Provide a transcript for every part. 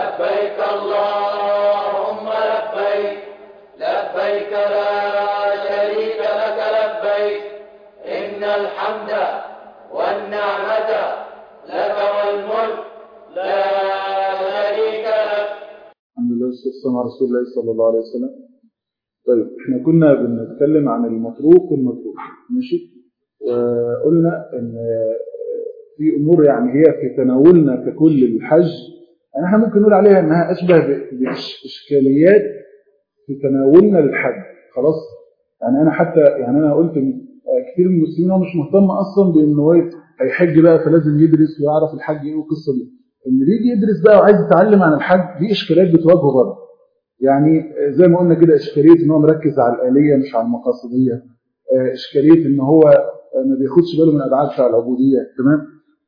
لبيك اللهم لبيك لبيك لا شريك لك لبيك إن الحمد والنعمة لك والملك لا شريك لك الحمد لله والسلام على رسول الله صلى الله عليه وسلم طيب احنا كنا بنتكلم عن المتروك والمتروك ماشي وقلنا ان في امور يعني هي في تناولنا ككل الحج يعني احنا ممكن نقول عليها انها اشبه باشكاليات في تناولنا للحج خلاص يعني انا حتى يعني انا قلت إن كتير من المسلمين هو مش مهتم اصلا بان هو هيحج بقى فلازم يدرس ويعرف الحج ايه والقصه دي اللي بيجي يدرس بقى وعايز يتعلم عن الحج دي اشكاليات بتواجهه برضه يعني زي ما قلنا كده اشكاليه ان هو مركز على الاليه مش على المقاصديه اشكاليه ان هو ما بياخدش باله من ابعاد بتاع العبوديه تمام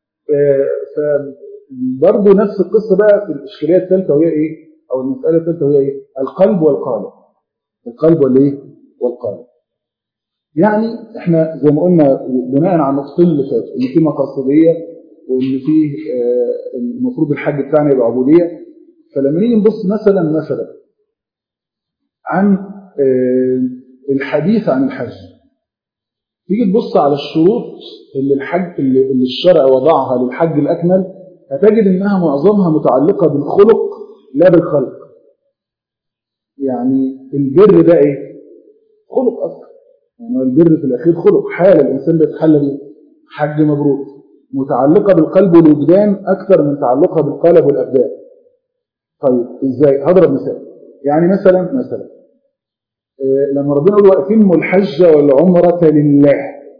فبرضه نفس القصه بقى في الاشكاليه الثالثه وهي ايه او المساله الثالثه وهي ايه القلب والقالب القلب والايه والقالب يعني احنا زي ما قلنا بناء على النقطتين اللي فاتوا ان في مقاصديه وان في المفروض الحج بتاعنا يبقى عبوديه فلما نيجي نبص مثلا مثلا عن الحديث عن الحج تيجي تبص على الشروط اللي الحج اللي الشرع وضعها للحج الاكمل هتجد انها معظمها متعلقه بالخلق لا بالخلق يعني البر ده ايه خلق اصلا يعني البر في الاخير خلق حال الانسان بيتحلى بيه حج مبرور متعلقه بالقلب والوجدان اكثر من تعلقها بالقلب والابدان طيب ازاي هضرب مثال يعني مثلا مثلا لما ربنا يقول واتموا الحج والعمره لله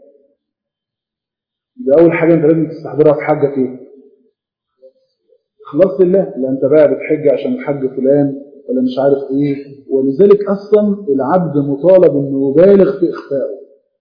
يبقى اول حاجه انت لازم تستحضرها في حجك ايه اخلاص لله لا انت بقى بتحج عشان الحج فلان ولا مش عارف ايه ولذلك اصلا العبد مطالب انه يبالغ في اخفائه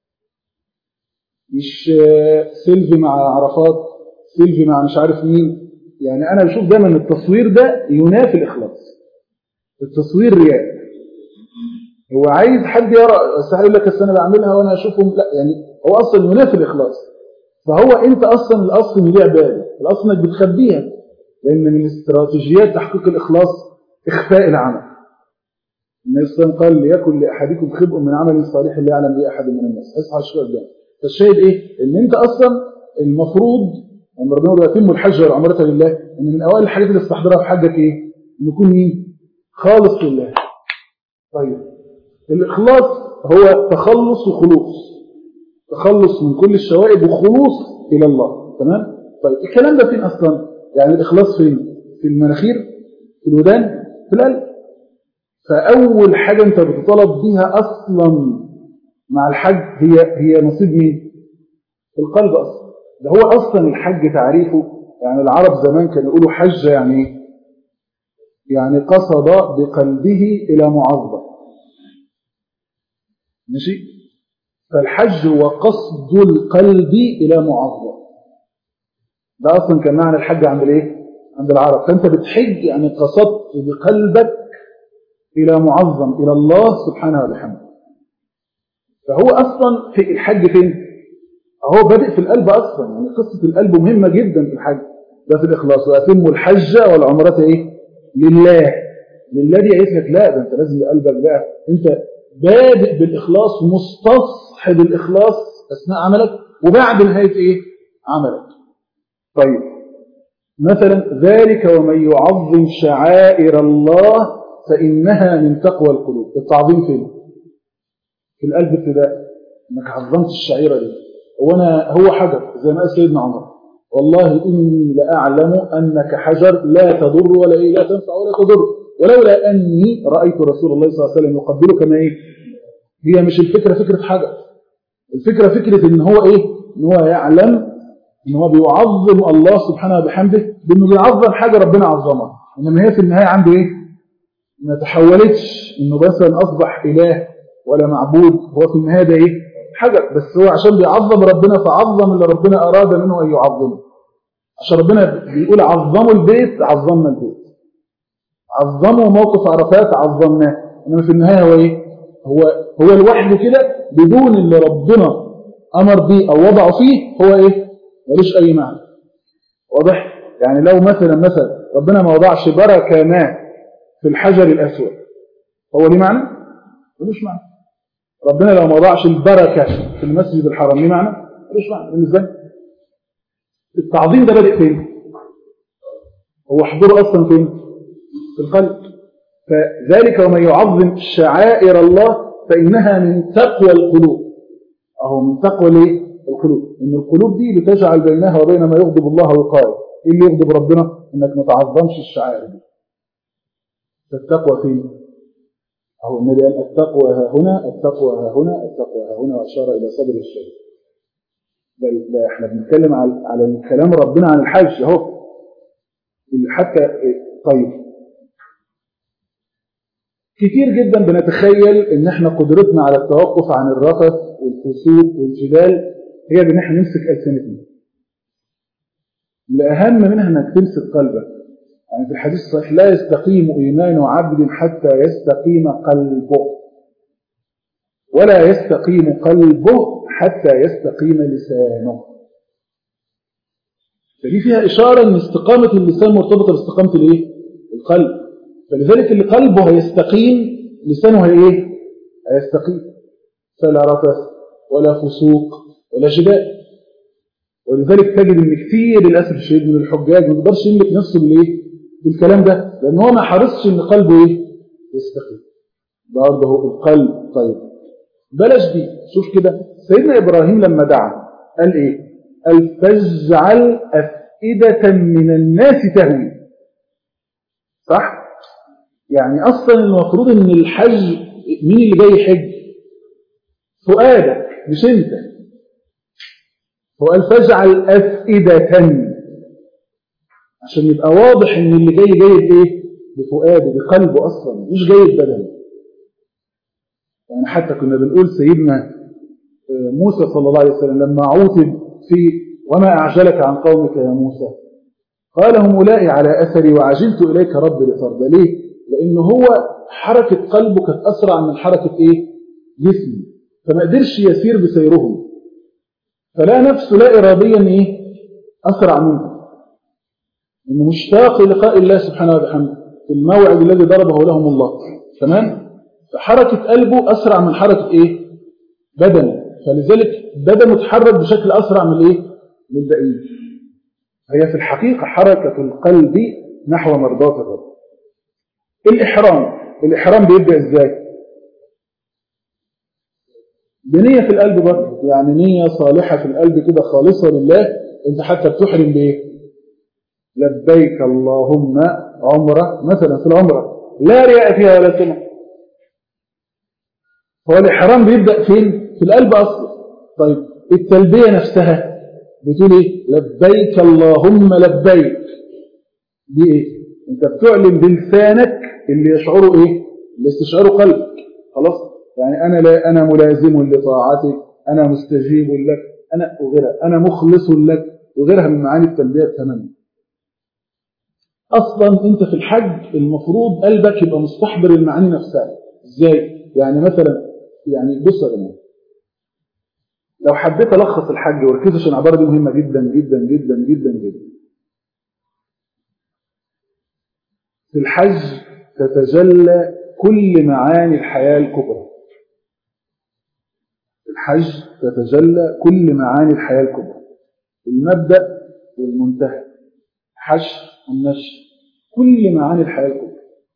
مش سيلفي مع عرفات سيلفي مع مش عارف مين يعني انا بشوف دايما التصوير ده ينافي الاخلاص التصوير رياء هو عايز حد يرى بس هيقول لك انا بعملها وانا اشوفهم لا يعني هو اصلا ينافي الاخلاص فهو انت اصلا الاصل ان دي عباده الاصل انك بتخبيها لان من استراتيجيات تحقيق الاخلاص اخفاء العمل النبي صلى الله عليه وسلم قال ليكن لاحدكم خبء من عمل صالح لا يعلم به احد من الناس اصحى الشيء قدام فالشاهد ايه ان انت اصلا المفروض لما ربنا يقول يتم الحج والعمره لله ان من اوائل الحاجات اللي تستحضرها في حجك ايه ان يكون مين خالص لله طيب الإخلاص هو تخلص وخلوص تخلص من كل الشوائب وخلوص إلى الله تمام؟ طيب الكلام ده فين أصلا؟ يعني الإخلاص فين؟ في المناخير في الودان في القلب فأول حاجة أنت بتطلب بيها أصلا مع الحج هي هي نصيب مين؟ القلب أصلا ده هو أصلا الحج تعريفه يعني العرب زمان كانوا يقولوا حج يعني يعني قصد بقلبه إلى معظم ماشي فالحج هو قصد القلب إلى معظم ده أصلا كان معنى الحج عند الايه عند العرب فأنت بتحج يعني قصدت بقلبك إلى معظم إلى الله سبحانه وبحمده فهو أصلا في الحج فين هو بادئ في القلب أصلا يعني قصة القلب مهمة جدا في الحج ده في الإخلاص وأتم الحج والعمرة إيه لله لله دي قالت لك لا ده أنت لازم بقلبك بقى أنت بادئ بالإخلاص ومستصحب الإخلاص أثناء عملك وبعد نهاية إيه؟ عملك طيب مثلا ذلك ومن يعظم شعائر الله فإنها من تقوى القلوب التعظيم فين؟ في القلب ابتداء انك عظمت الشعيرة دي هو أنا هو حجر زي ما قال سيدنا عمر والله إني لأعلم أنك حجر لا تضر ولا إيه لا تنفع ولا تضر ولولا أني رأيت رسول الله صلى الله عليه وسلم يقبلك ما إيه هي مش الفكرة فكرة حجر الفكرة فكرة إن هو إيه إن هو يعلم إن هو بيعظم الله سبحانه وبحمده بإنه بيعظم حاجة ربنا عظمها إنما هي في النهاية عنده إيه ما تحولتش إنه مثلا أصبح إله ولا معبود هو في النهاية ده إيه حجر بس هو عشان بيعظم ربنا فعظم اللي ربنا أراد منه أن يعظمه عشان ربنا بيقول عظموا البيت عظمنا البيت عظموا موقف عرفات عظمناه انما في النهايه هو ايه هو هو لوحده كده بدون اللي ربنا امر بيه او وضعه فيه هو ايه ملوش اي معنى واضح يعني لو مثلا مثلا ربنا ما وضعش بركة ما في الحجر الأسود هو ليه معنى؟ ملوش معنى ربنا لو ما وضعش البركة في المسجد الحرام ليه معنى؟ ملوش معنى بالنسبة لي التعظيم ده بادئ فين؟ هو حضوره أصلا فين؟ في القلب فذلك ومن يعظم شعائر الله فإنها من تقوى القلوب أهو من تقوى ليه؟ القلوب إن القلوب دي بتجعل بينها وبين ما يغضب الله وقائل إيه اللي يغضب ربنا؟ إنك ما تعظمش الشعائر دي فالتقوى فين؟ أهو النبي قال التقوى ها هنا التقوى ها هنا التقوى ها هنا وأشار إلى صدر الشيء بل لا احنا بنتكلم على على الكلام ربنا عن الحج اهو حتى طيب كتير جدا بنتخيل ان احنا قدرتنا على التوقف عن الرفث والفسوق والجدال هي بان احنا نمسك السنتنا الاهم منها انك تمسك قلبك يعني في الحديث الصحيح لا يستقيم ايمان عبد حتى يستقيم قلبه ولا يستقيم قلبه حتى يستقيم لسانه فدي فيها إشارة أن استقامة اللسان مرتبطة باستقامة الإيه؟ القلب فلذلك اللي قلبه هيستقيم لسانه هي إيه؟ هيستقيم فلا رفث ولا فسوق ولا جدال ولذلك تجد ان كثير للاسف الشديد من الحجاج ما يقدرش يملك نفسه بالايه؟ بالكلام ده لان هو ما حرصش ان قلبه ايه؟ يستقيم برضه هو القلب طيب بلاش دي شوف كده سيدنا إبراهيم لما دعا قال إيه قال فاجعل أفئدة من الناس تهوي صح يعني أصلا المفروض أن الحج مين اللي جاي يحج فؤادك مش أنت هو قال فاجعل أفئدة عشان يبقى واضح أن اللي جاي جاي بإيه بفؤاده بقلبه أصلا مش جاي ببدنه يعني حتى كنا بنقول سيدنا موسى صلى الله عليه وسلم لما عوتب في وما أعجلك عن قومك يا موسى قال هم أولئي على أثري وعجلت إليك رب لترضى ليه؟ لأن هو حركة قلبه كانت أسرع من حركة إيه؟ جسمه فما قدرش يسير بسيرهم فلا نفسه لا إراديا إيه؟ أسرع منه إنه مشتاق لقاء الله سبحانه وتعالى في الموعد الذي ضربه لهم الله تمام؟ فحركة قلبه أسرع من حركة إيه؟ بدنه فلذلك بدنه اتحرك بشكل أسرع من إيه؟ من البقية هي في الحقيقة حركة القلب نحو مرضاة الرب الإحرام الإحرام بيبدأ إزاي؟ بنية في القلب برضه يعني نية صالحة في القلب كده خالصة لله أنت حتى بتحرم بإيه؟ لبيك اللهم عمرة مثلا في العمرة لا رياء فيها ولا سمع هو الإحرام بيبدأ فين؟ في القلب أصلا طيب التلبية نفسها بتقول إيه؟ لبيك اللهم لبيك دي إيه؟ أنت بتعلن بلسانك اللي يشعره إيه؟ اللي يستشعره قلبك خلاص؟ يعني أنا لا أنا ملازم لطاعتك أنا مستجيب لك أنا وغيرها أنا مخلص لك وغيرها من معاني التلبية تماما أصلا أنت في الحج المفروض قلبك يبقى مستحضر المعاني نفسها إزاي؟ يعني مثلا يعني بص يا جماعه لو حبيت الخص الحج وركزوا عشان العباره دي مهمه جدا جدا جدا جدا جدا في الحج تتجلى كل معاني الحياه الكبرى في الحج تتجلى كل معاني الحياه الكبرى المبدا والمنتهى الحشر والنشر كل معاني الحياه الكبرى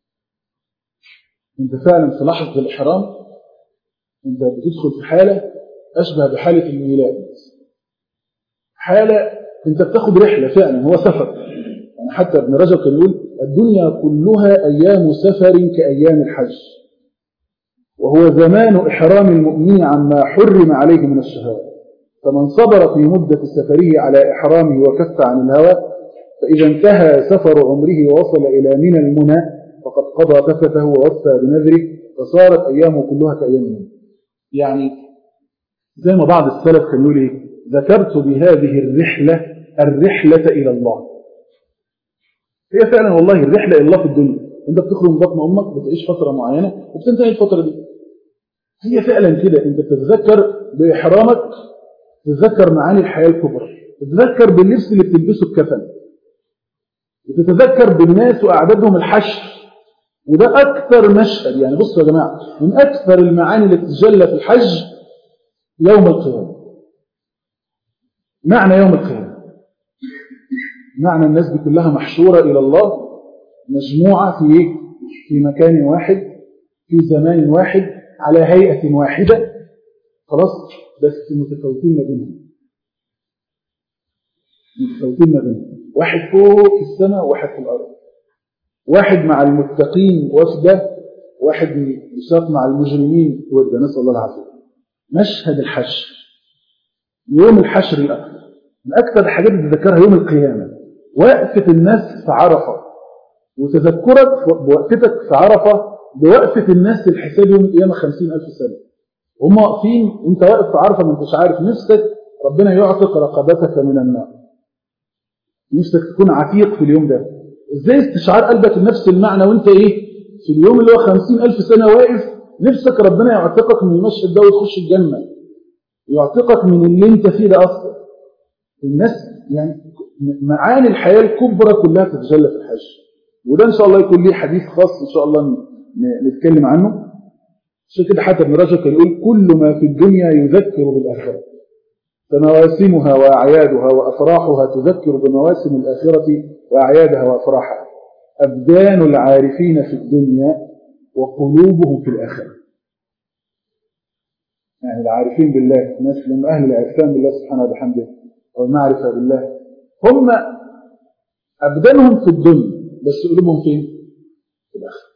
انت فعلا في لحظه الاحرام انت بتدخل في حالة أشبه بحالة الميلاد حالة انت بتاخد رحلة فعلا هو سفر يعني حتى ابن رجب كان يقول الدنيا كلها أيام سفر كأيام الحج وهو زمان إحرام المؤمن عما حرم عليه من الشهوات فمن صبر في مدة سفره على إحرامه وكف عن الهوى فإذا انتهى سفر عمره ووصل إلى من المنى فقد قضى كفته ووفى بنذره فصارت أيامه كلها كأيام المنى يعني زي ما بعض السلف كانوا يقول ايه ذكرت بهذه الرحلة الرحلة إلى الله هي فعلا والله الرحلة إلى الله في الدنيا انت بتخرج من بطن أمك بتعيش فترة معينة وبتنتهي الفترة دي هي فعلا كده انت بتتذكر بإحرامك تتذكر معاني الحياة الكبرى تتذكر باللبس اللي بتلبسه الكفن وتتذكر بالناس وأعدادهم الحشر وده أكثر مشهد يعني بصوا يا جماعة من أكثر المعاني اللي تتجلى في الحج يوم القيامة معنى يوم القيامة معنى الناس دي كلها محشورة إلى الله مجموعة في إيه؟ في مكان واحد في زمان واحد على هيئة واحدة خلاص بس متفاوتين ما بينهم متفاوتين ما بينهم واحد فوق في السماء وواحد في الأرض واحد مع المتقين وفده واحد يساق مع المجرمين وده نسأل الله العافية مشهد الحشر يوم الحشر الأكبر من أكثر الحاجات اللي تذكرها يوم القيامة وقفة الناس في عرفة وتذكرك بوقفتك في عرفة بوقفة الناس الحساب يوم القيامة خمسين ألف سنة هم واقفين وانت واقف في عرفة ما انتش عارف نفسك ربنا يعتق رقبتك من النار نفسك تكون عتيق في اليوم ده ازاي استشعار قلبك لنفس المعنى وانت ايه في اليوم اللي هو خمسين ألف سنة واقف نفسك ربنا يعتقك من المشهد ده وتخش الجنة يعتقك من اللي انت فيه ده أصلا الناس يعني معاني الحياة الكبرى كلها تتجلى في الحج وده إن شاء الله يكون ليه حديث خاص إن شاء الله نتكلم عنه عشان كده حتى ابن رجب كان يقول كل ما في الدنيا يذكر بالآخرة فمواسمها وأعيادها وأفراحها تذكر بمواسم الآخرة وأعيادها وأفراحها أبدان العارفين في الدنيا وقلوبهم في الآخرة يعني العارفين بالله الناس اللي هم أهل العرفان بالله سبحانه وبحمده والمعرفة بالله هم أبدانهم في الدنيا بس قلوبهم فين؟ في الآخرة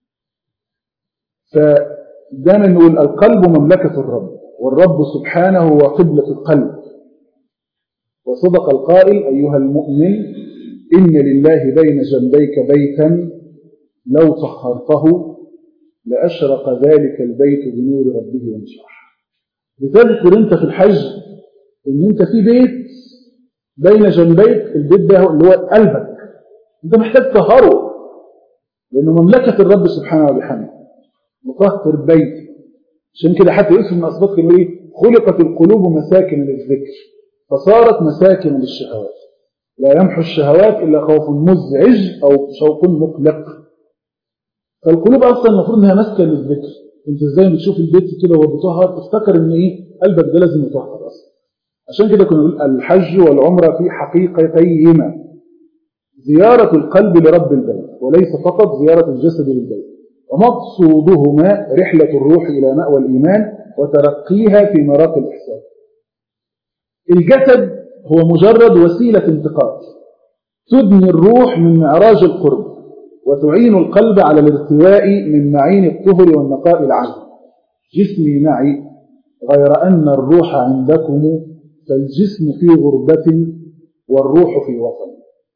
فدايما نقول القلب مملكة الرب والرب سبحانه هو قبلة القلب وصدق القائل أيها المؤمن إن لله بين جنبيك بيتا لو طهرته لأشرق ذلك البيت بنور ربه وانشرح بتذكر أنت في الحج إن أنت في بيت بين جنبيك البيت ده اللي هو قلبك أنت محتاج تطهره لأنه مملكة الرب سبحانه وبحمده مطهر بيت عشان كده حتى يوسف من أسباب كانوا إيه خلقت القلوب مساكن للذكر فصارت مساكن للشهوات لا يمحو الشهوات إلا خوف مزعج أو شوق مقلق فالقلوب أصلا المفروض أنها مسكن للذكر أنت إزاي بتشوف البيت كده وهو بيطهر تفتكر إن إيه قلبك ده لازم يطهر أصلا عشان كده كنا نقول الحج والعمرة في حقيقتيهما زيارة القلب لرب البيت وليس فقط زيارة الجسد للبيت ومقصودهما رحلة الروح إلى مأوى الإيمان وترقيها في مراقي الإحسان الجسد هو مجرد وسيلة انتقال تدني الروح من معراج القرب وتعين القلب على الارتواء من معين الطهر والنقاء العام جسمي معي غير أن الروح عندكم فالجسم في غربة والروح في وطن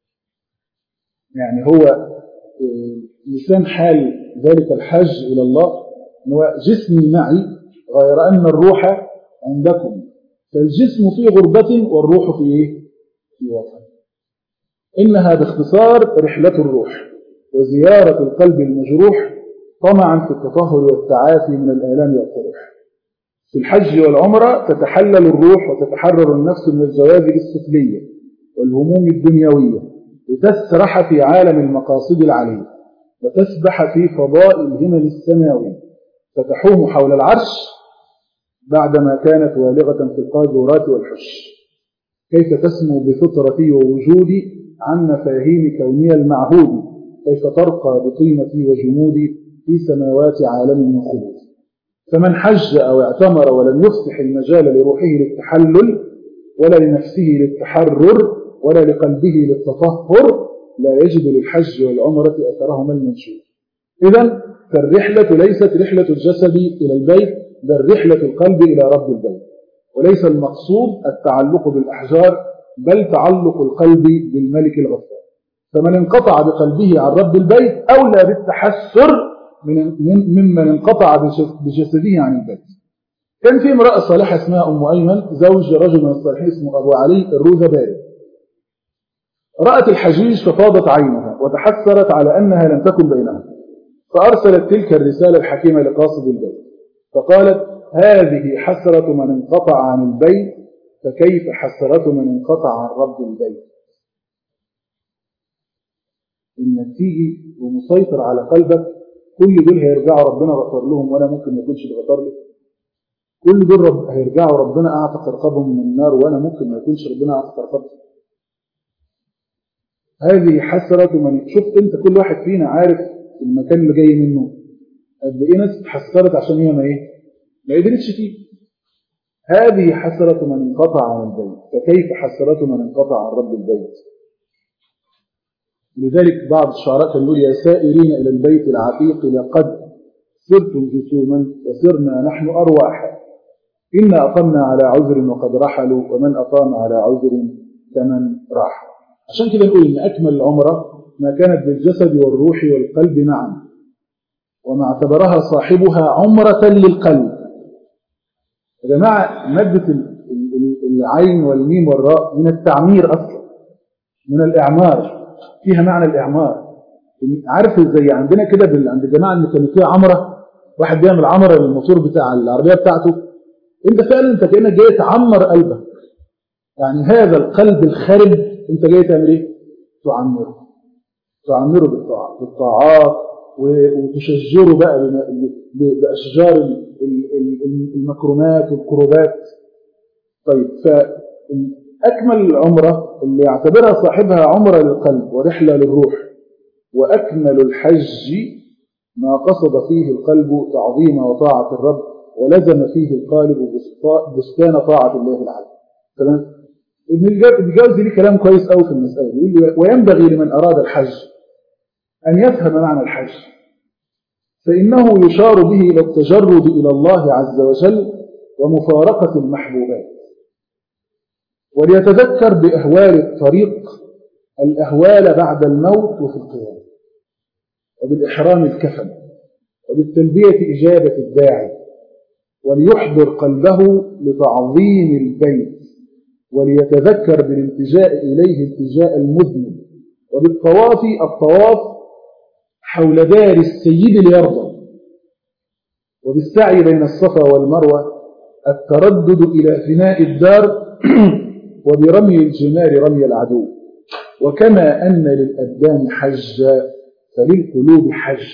يعني هو لسان حال ذلك الحج إلى الله هو جسمي معي غير أن الروح عندكم فالجسم في غربة والروح في إيه؟ في وطن إنها باختصار رحلة الروح وزيارة القلب المجروح طمعا في التطهر والتعافي من الآلام والقروح في الحج والعمرة تتحلل الروح وتتحرر النفس من الجواذب السفلية والهموم الدنيوية لتسرح في عالم المقاصد العليا وتسبح في فضاء الهمم السماوية فتحوم حول العرش بعدما كانت والغة في القاذورات والحش كيف تسمو بفطرتي ووجودي عن مفاهيم كوني المعهود كيف ترقى بقيمتي وجمودي في سماوات عالم وخلود فمن حج أو اعتمر ولم يفتح المجال لروحه للتحلل ولا لنفسه للتحرر ولا لقلبه للتطهر لا يجد للحج والعمرة أثرهما المنشور إذا فالرحلة ليست رحلة الجسد إلى البيت بل رحلة القلب إلى رب البيت وليس المقصود التعلق بالأحجار بل تعلق القلب بالملك الغفار فمن انقطع بقلبه عن رب البيت أولى بالتحسر من ممن انقطع بجسده عن البيت كان في امرأة صالحة اسمها أم أيمن زوج رجل من الصالحين اسمه أبو علي الروذباري رأت الحجيج ففاضت عينها وتحسرت على أنها لم تكن بينهم فأرسلت تلك الرسالة الحكيمة لقاصد البيت فقالت هذه حسرة من انقطع عن البيت فكيف حسرة من انقطع عن رب البيت انك تيجي ومسيطر على قلبك كل دول هيرجعوا ربنا غفر لهم وانا ممكن ما يكونش اتغفر لي كل دول رب هيرجعوا ربنا اعتق رقابهم من النار وانا ممكن ما يكونش ربنا اعتق رقابهم هذه حسرة من شوف انت كل واحد فينا عارف المكان اللي جاي منه قد ايه ناس اتحسرت عشان هي ما ايه ما قدرتش فيه هذه حسرة من انقطع عن البيت فكيف حسرة من انقطع عن رب البيت لذلك بعض الشعراء كان يقول يا سائرين إلى البيت العتيق لقد صرتم جسوما وصرنا نحن أرواحا إنا أقمنا على عذر وقد رحلوا ومن أقام على عذر كمن راح عشان كده نقول إن أكمل العمرة ما كانت بالجسد والروح والقلب معا وما اعتبرها صاحبها عمرة للقلب يا جماعة مادة العين والميم والراء من التعمير أصلا من الإعمار فيها معنى الإعمار عارف ازاي عندنا كده بال... عند الجماعة الميكانيكية عمرة واحد بيعمل عمرة للموتور بتاع العربية بتاعته انت فعلا انت كأنك جاي تعمر قلبك يعني هذا القلب الخارب انت جاي تعمل ايه تعمره تعمره بالطاعات بالطاعات وتشجره بقى بأشجار المكرمات والقربات طيب فأكمل العمرة اللي يعتبرها صاحبها عمرة للقلب ورحلة للروح وأكمل الحج ما قصد فيه القلب تعظيم وطاعة الرب ولزم فيه القالب بستان طاعة الله العلي تمام ابن الجوزي ليه كلام كويس قوي في المسألة يقول وينبغي لمن أراد الحج أن يفهم معنى الحج فإنه يشار به إلى التجرد إلى الله عز وجل ومفارقة المحبوبات وليتذكر بأهوال الطريق الأهوال بعد الموت وفي القيام وبالإحرام الكفن وبالتلبية إجابة الداعي وليحضر قلبه لتعظيم البيت وليتذكر بالالتجاء إليه التجاء المذنب وبالطواف الطواف حول دار السيد ليرضى وبالسعي بين الصفا والمروة التردد إلى فناء الدار وبرمي الجمال رمي العدو وكما أن للأبدان حجا فللقلوب حج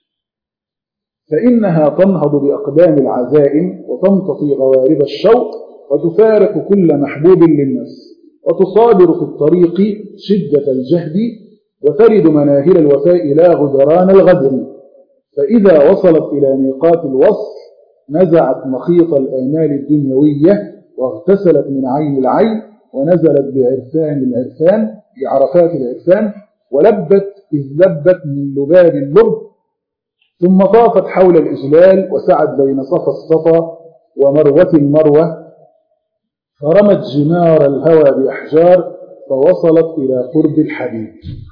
فإنها تنهض بأقدام العزائم وتمتطي غوارب الشوق وتفارق كل محبوب للنفس وتصابر في الطريق شدة الجهد وترد مناهل الوفاء لا غدران الغدر فإذا وصلت إلى ميقات الوصل نزعت مخيط الآمال الدنيوية واغتسلت من عين العين ونزلت بعرفان العرفان بعرفات العرفان ولبت إذ لبت من لباب اللب ثم طافت حول الإجلال وسعت بين صفا الصفا ومروة المروة فرمت جمار الهوى بأحجار فوصلت إلى قرب الحبيب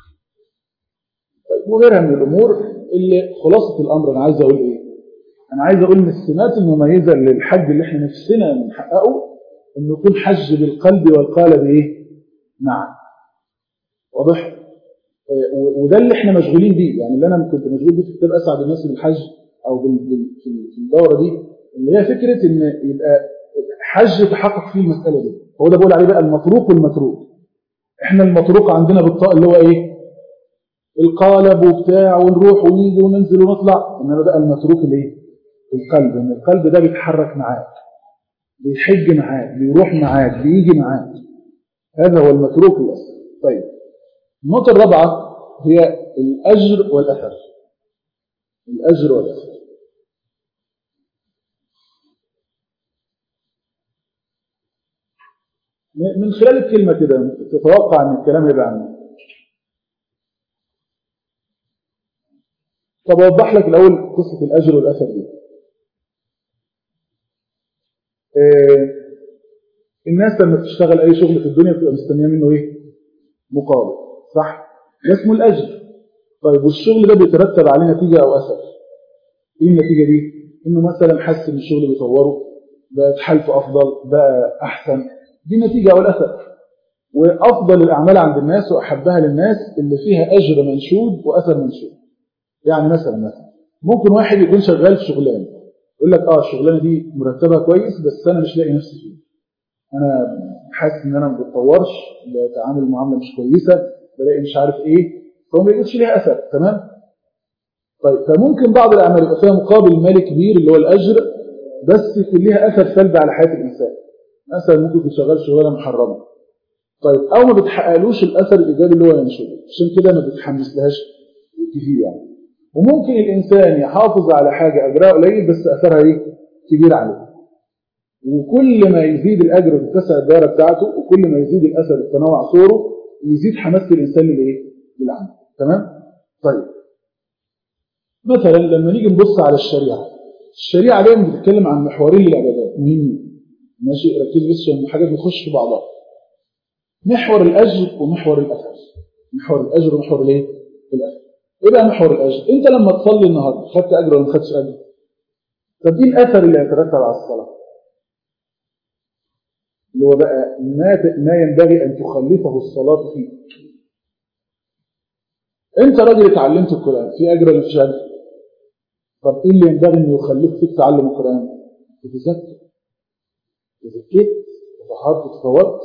طيب وغيرها من الأمور اللي خلاصة الأمر أنا عايز أقول إيه أنا عايز أقول من السمات المميزة للحج اللي إحنا نفسنا نحققه إنه يكون حج بالقلب والقالب إيه نعم واضح وده اللي احنا مشغولين بيه يعني اللي انا كنت مشغول بيه في كتاب اسعد الناس بالحج او في الدوره دي اللي هي فكره ان يبقى حج تحقق فيه المساله دي هو ده بقول عليه بقى المطروق والمتروك احنا المطروق عندنا بالطاقه اللي هو ايه القالب وبتاع ونروح ونيجي وننزل ونطلع انما بقى المتروك الايه القلب ان القلب ده بيتحرك معاك بيحج معاك بيروح معاك بيجي معاك هذا هو المتروك الاصل طيب النقطة الرابعة هي الأجر والأثر الأجر والأثر من خلال الكلمة كده تتوقع أن الكلام يبقى عنه طب أوضح لك الأول قصة الأجر والأثر دي إيه الناس لما تشتغل أي شغل في الدنيا بتبقى مستنية منه إيه مقابل صح ده اسمه الأجر طيب والشغل ده بيترتب عليه نتيجة أو أثر إيه النتيجة دي؟ إنه مثلا حسن الشغل بيطوره بقت حالته أفضل بقى أحسن دي النتيجة أو الأثر وأفضل الأعمال عند الناس وأحبها للناس اللي فيها أجر منشود وأثر منشود يعني مثلا مثلا ممكن واحد يكون شغال في شغلانه يقول لك اه الشغلانه دي مرتبها كويس بس انا مش لاقي نفسي فيها انا حاسس ان انا ما بتطورش بتعامل معامله مش كويسه بلاقي مش عارف ايه فهو ما يجدش ليها اثر تمام طيب فممكن بعض الاعمال يبقى فيها مقابل مالي كبير اللي هو الاجر بس يكون ليها اثر سلبي على حياه الانسان مثلا ممكن يكون شغال شغلانه محرمه طيب او ما بتحققلوش الاثر الايجابي اللي هو ينشره عشان كده ما بتحمسلهاش كتير يعني وممكن الانسان يحافظ على حاجه اجرها قليل بس اثرها ايه كبير عليه وكل ما يزيد الاجر وتتسع الدائره بتاعته وكل ما يزيد الاثر التنوع صوره يزيد حماس الانسان للايه للعمل تمام طيب مثلا لما نيجي نبص على الشريعه الشريعه دايما بتتكلم عن محورين للعبادات مهمين ماشي ركز بس عشان حاجات بتخش في بعضها محور الاجر ومحور الاثر محور الاجر ومحور الايه الاثر ايه بقى محور الاجر انت لما تصلي النهارده خدت اجر ولا ما خدتش اجر طب ايه الاثر اللي هيترتب على الصلاه اللي هو بقى ما ما ينبغي ان تخلفه الصلاه فيه انت راجل اتعلمت القران في اجر ولا مفيش اجر طب ايه اللي ينبغي ان يخليك فيك تعلم القران تتذكر تذكرت تطهرت تطورت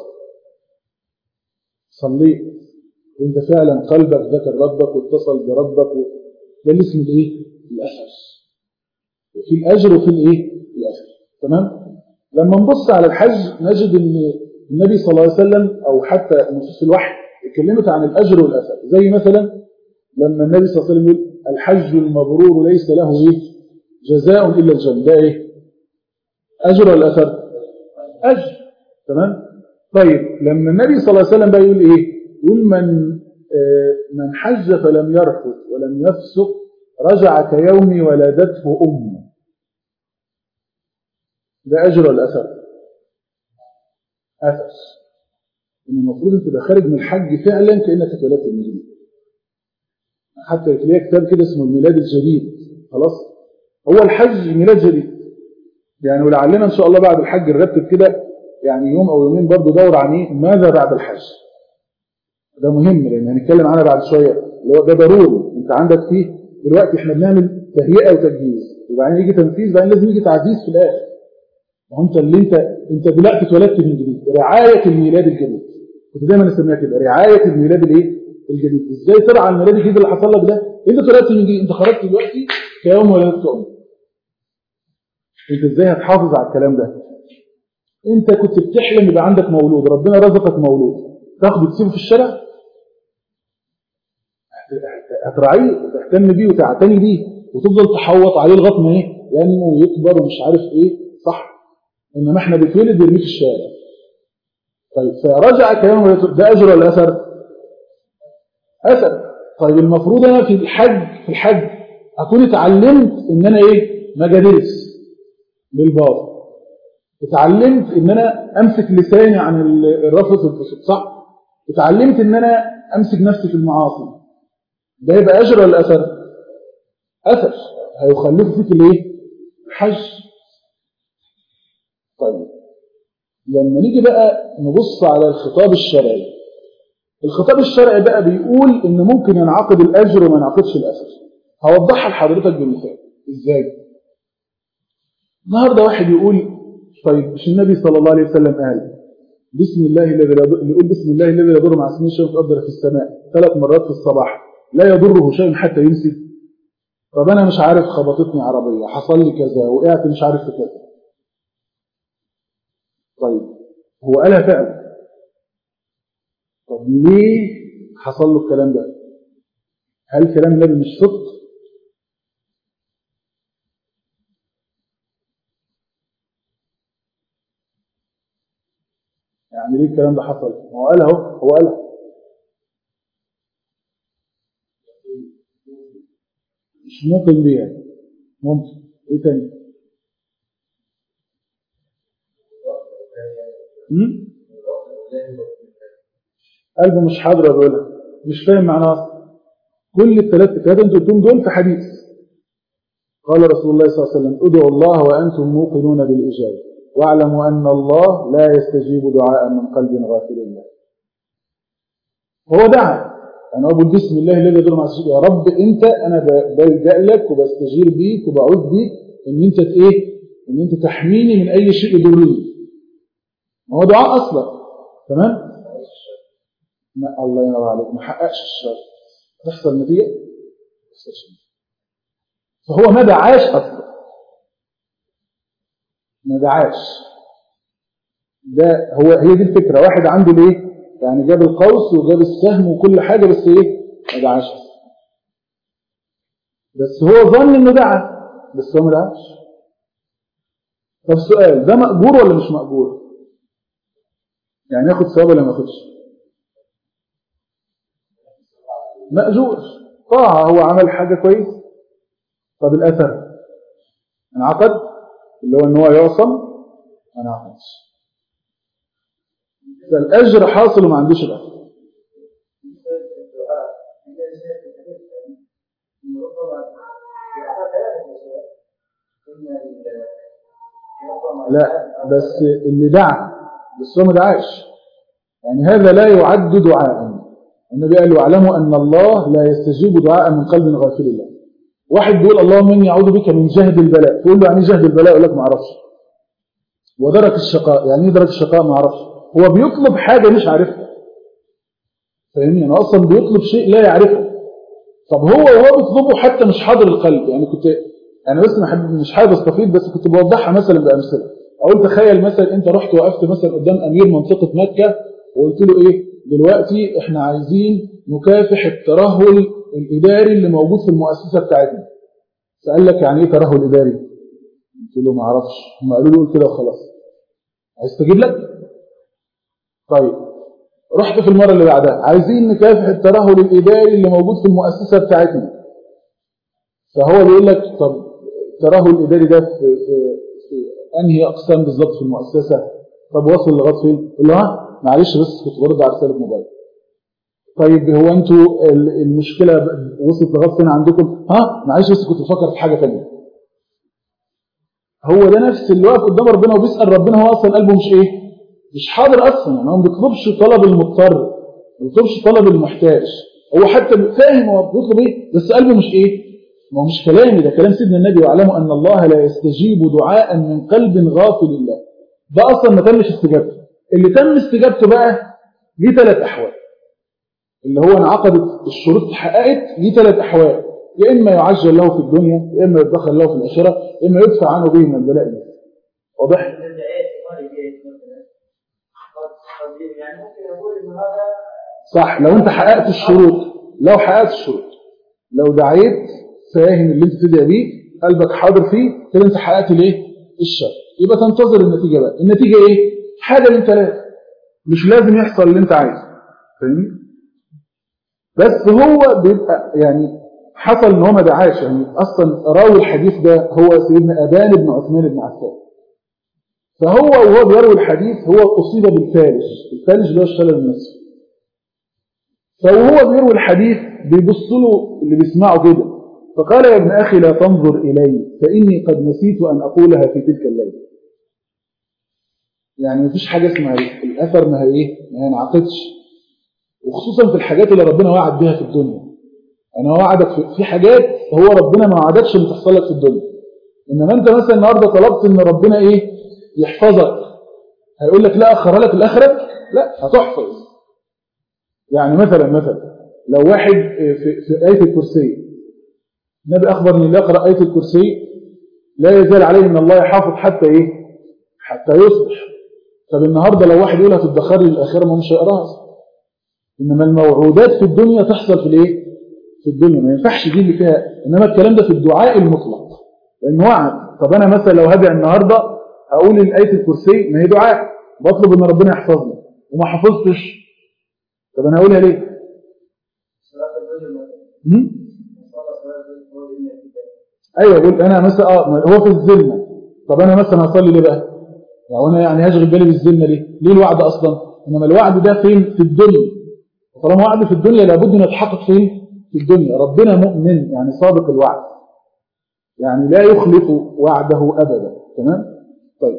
صليت وانت فعلا قلبك ذكر ربك واتصل بربك و... ده اللي اسمه الايه الاثر وفي الاجر وفي الايه الاثر تمام لما نبص على الحج نجد ان النبي صلى الله عليه وسلم او حتى نصوص الوحي اتكلمت عن الاجر والاثر زي مثلا لما النبي صلى الله عليه وسلم يقول الحج المبرور ليس له ايه جزاء الا الجنه ده ايه اجر ولا اثر اجر تمام طيب لما النبي صلى الله عليه وسلم بقى يقول ايه يقول من آه من حج فلم يرفث ولم يفسق رجع كيوم ولدته امه ده اجر ولا اثر اثر ان المفروض انت تبقى خارج من الحج فعلا كانك اتولدت من جديد حتى تلاقي كتاب كده اسمه الميلاد الجديد خلاص هو الحج ميلاد جديد يعني ولعلنا ان شاء الله بعد الحج نرتب كده يعني يوم او يومين برضه دور عن ايه ماذا بعد الحج ده مهم لان هنتكلم عنها بعد شويه اللي هو ده ضروري انت عندك فيه دلوقتي احنا بنعمل تهيئه وتجهيز وبعدين يجي تنفيذ بعدين لازم يجي تعزيز في الاخر ما انت اللي انت انت دلوقتي اتولدت من جديد رعايه الميلاد الجديد كنت دايما اسميها كده رعايه الميلاد الايه الجديد ازاي ترعى الميلاد الجديد اللي حصل لك ده انت اتولدت من جديد انت خرجت دلوقتي كيوم ولدت امك انت ازاي هتحافظ على الكلام ده انت كنت بتحلم يبقى عندك مولود ربنا رزقك مولود تاخده تسيبه في الشارع هتراعيه وتهتم بيه وتعتني بيه وتفضل تحوط عليه لغايه ما ايه ينمو ويكبر ومش عارف ايه صح انما احنا بيتولد يرميه في الشارع طيب فرجع كلام ده اجر ولا اثر اثر طيب المفروض انا في الحج في الحج اكون اتعلمت ان انا ايه ما جادلش بالباطل اتعلمت ان انا امسك لساني عن الرفض والفسوق صح اتعلمت ان انا امسك نفسي في المعاصي ده يبقى اجر ولا اثر اثر هيخلفه فيك الايه الحج طيب لما نيجي بقى نبص على الخطاب الشرعي الخطاب الشرعي بقى بيقول ان ممكن ينعقد الاجر وما ينعقدش الاثر هوضحها لحضرتك بمثال ازاي النهارده واحد يقول طيب مش النبي صلى الله عليه وسلم قال بسم الله الذي لا يضر يقول بسم الله الذي لا يضر مع اسمه شيء مقدر في السماء ثلاث مرات في الصباح لا يضره شيء حتى يمسي طب انا مش عارف خبطتني عربيه حصل لي كذا وقعت مش عارف في كذا طيب هو قالها فعلا طب ليه حصل له الكلام ده هل كلام النبي مش صدق يعني ليه الكلام ده حصل هو قال اهو هو قالها مش ممكن بيها ممكن ايه تاني امم قلبه مش حاضر بيقولها مش فاهم معناها اصلا كل الثلاث كتاب انتوا قلتهم دول في حديث قال رسول الله صلى الله عليه وسلم ادعوا الله وانتم موقنون بالاجابه واعلموا ان الله لا يستجيب دعاء من قلب غافل له هو دعا انا اقول بسم الله الذي يدور مع السجود يا رب انت انا بلجا لك وبستجير بيك وبعوذ بيك ان انت ايه ان انت تحميني من اي شيء يضرني هو دعاء اصلا تمام ما الله ينور عليك ما حققش الشرط تحصل نتيجة فهو ما دعاش أصلا ما دعاش ده هو هي دي الفكرة واحد عنده ليه يعني جاب القوس وجاب السهم وكل حاجة بس ايه ما دعاش بس هو ظن انه دعا بس هو ما دعاش طب سؤال ده مأجور ولا مش مأجور يعني ياخد ثواب ولا ما ياخدش مأجور طاعة هو عمل حاجة كويس طب الأثر انعقد اللي هو ان هو يعصم ما انعقدش فالأجر حاصل وما عندوش الأثر لا بس اللي دعا بس هو ما دعاش يعني هذا لا يعد دعاء النبي قال واعلموا أن الله لا يستجيب دعاء من قلب غافل الله واحد بيقول اللهم إني أعوذ بك من جهد البلاء تقول له يعني جهد البلاء يقول لك ما اعرفش ودرك الشقاء يعني ايه درك الشقاء ما اعرفش هو بيطلب حاجة مش عارفها فاهمني أنا أصلا بيطلب شيء لا يعرفه طب هو وهو بيطلبه حتى مش حاضر القلب يعني كنت أنا بس مش حابب استفيد بس كنت بوضحها مثلا بأمثلة أقول تخيل مثلا أنت رحت وقفت مثلا قدام أمير منطقة مكة وقلت له إيه دلوقتي إحنا عايزين نكافح الترهل الإداري اللي موجود في المؤسسة بتاعتنا سأل لك يعني إيه ترهل إداري قلت له ما أعرفش هم قالوا له قول كده وخلاص هيستجيب لك طيب رحت في المرة اللي بعدها عايزين نكافح الترهل الإداري اللي موجود في المؤسسة بتاعتنا فهو بيقول لك طب الترهل الإداري ده في, في, في أنهي أقسام بالظبط في المؤسسة طب وصل لغاية فين؟ قال له ها معلش بس كنت برد على رسالة موبايل طيب هو انتوا المشكلة وصلت لغاية فين عندكم؟ ها معلش بس كنت بفكر في حاجة ثانيه هو ده نفس اللي واقف قدام ربنا وبيسأل ربنا هو أصلا قلبه مش إيه؟ مش حاضر أصلا يعني هو ما بيطلبش طلب المضطر ما بيطلبش طلب المحتاج هو حتى فاهم هو بيطلب إيه بس قلبه مش إيه؟ ما هو مش كلامي ده كلام سيدنا النبي واعلموا أن الله لا يستجيب دعاء من قلب غافل الله ده أصلا ما تمش استجابته اللي تم استجابته بقى ليه ثلاث أحوال اللي هو انعقدت الشروط اتحققت ليه ثلاث أحوال يا إما يعجل له في الدنيا يا إما يدخل له في الآخرة يا إما يدفع عنه به من البلاء واضح؟ صح لو انت حققت الشروط لو حققت الشروط لو دعيت فاهم اللي انت تدعي بيه قلبك حاضر فيه كده انت حققت الايه الشر يبقى تنتظر النتيجه بقى النتيجه ايه حاجه من ثلاثه مش لازم يحصل اللي انت عايزه فاهمني بس هو بيبقى يعني حصل ان هو ما دعاش يعني اصلا راوي الحديث ده هو سيدنا ابان بن عثمان بن عفان فهو وهو بيروي الحديث هو اصيب بالفالج الفالج اللي هو الشلل النصفي فوهو بيروي الحديث بيبص له اللي بيسمعه كده فقال يا ابن أخي لا تنظر إلي فإني قد نسيت أن أقولها في تلك الليلة يعني مفيش حاجة اسمها الأثر ما هي إيه ما ينعقدش وخصوصا في الحاجات اللي ربنا وعد بها في الدنيا أنا وعدك في حاجات هو ربنا ما وعدكش اللي تحصل لك في الدنيا إنما أنت مثلا النهاردة طلبت إن ربنا إيه يحفظك هيقول لك لا أخر لك الآخرة لا هتحفظ يعني مثلا مثلا لو واحد في, في آية الكرسي النبي أخبر أن اللي يقرأ آية الكرسي لا يزال عليه من الله يحافظ حتى إيه حتى يصبح طب النهاردة لو واحد يقولها تدخر لي الآخرة ما مش هيقراها إنما الموعودات في الدنيا تحصل في الإيه في الدنيا ما ينفعش دي اللي فيها إنما الكلام ده في الدعاء المطلق لأن وعد طب أنا مثلا لو هدعي النهاردة هقول الآية الكرسي ما هي دعاء بطلب إن ربنا يحفظني وما حفظتش طب أنا هقولها ليه ايوه يقول انا مثلا اه هو في الذمه طب انا مثلا هصلي ليه بقى يعني انا يعني هشغل بالي بالذمه ليه ليه الوعد اصلا انما الوعد ده فين في الدنيا طالما وعد في الدنيا لابد ان يتحقق فين في الدنيا ربنا مؤمن يعني صادق الوعد يعني لا يخلف وعده ابدا تمام طيب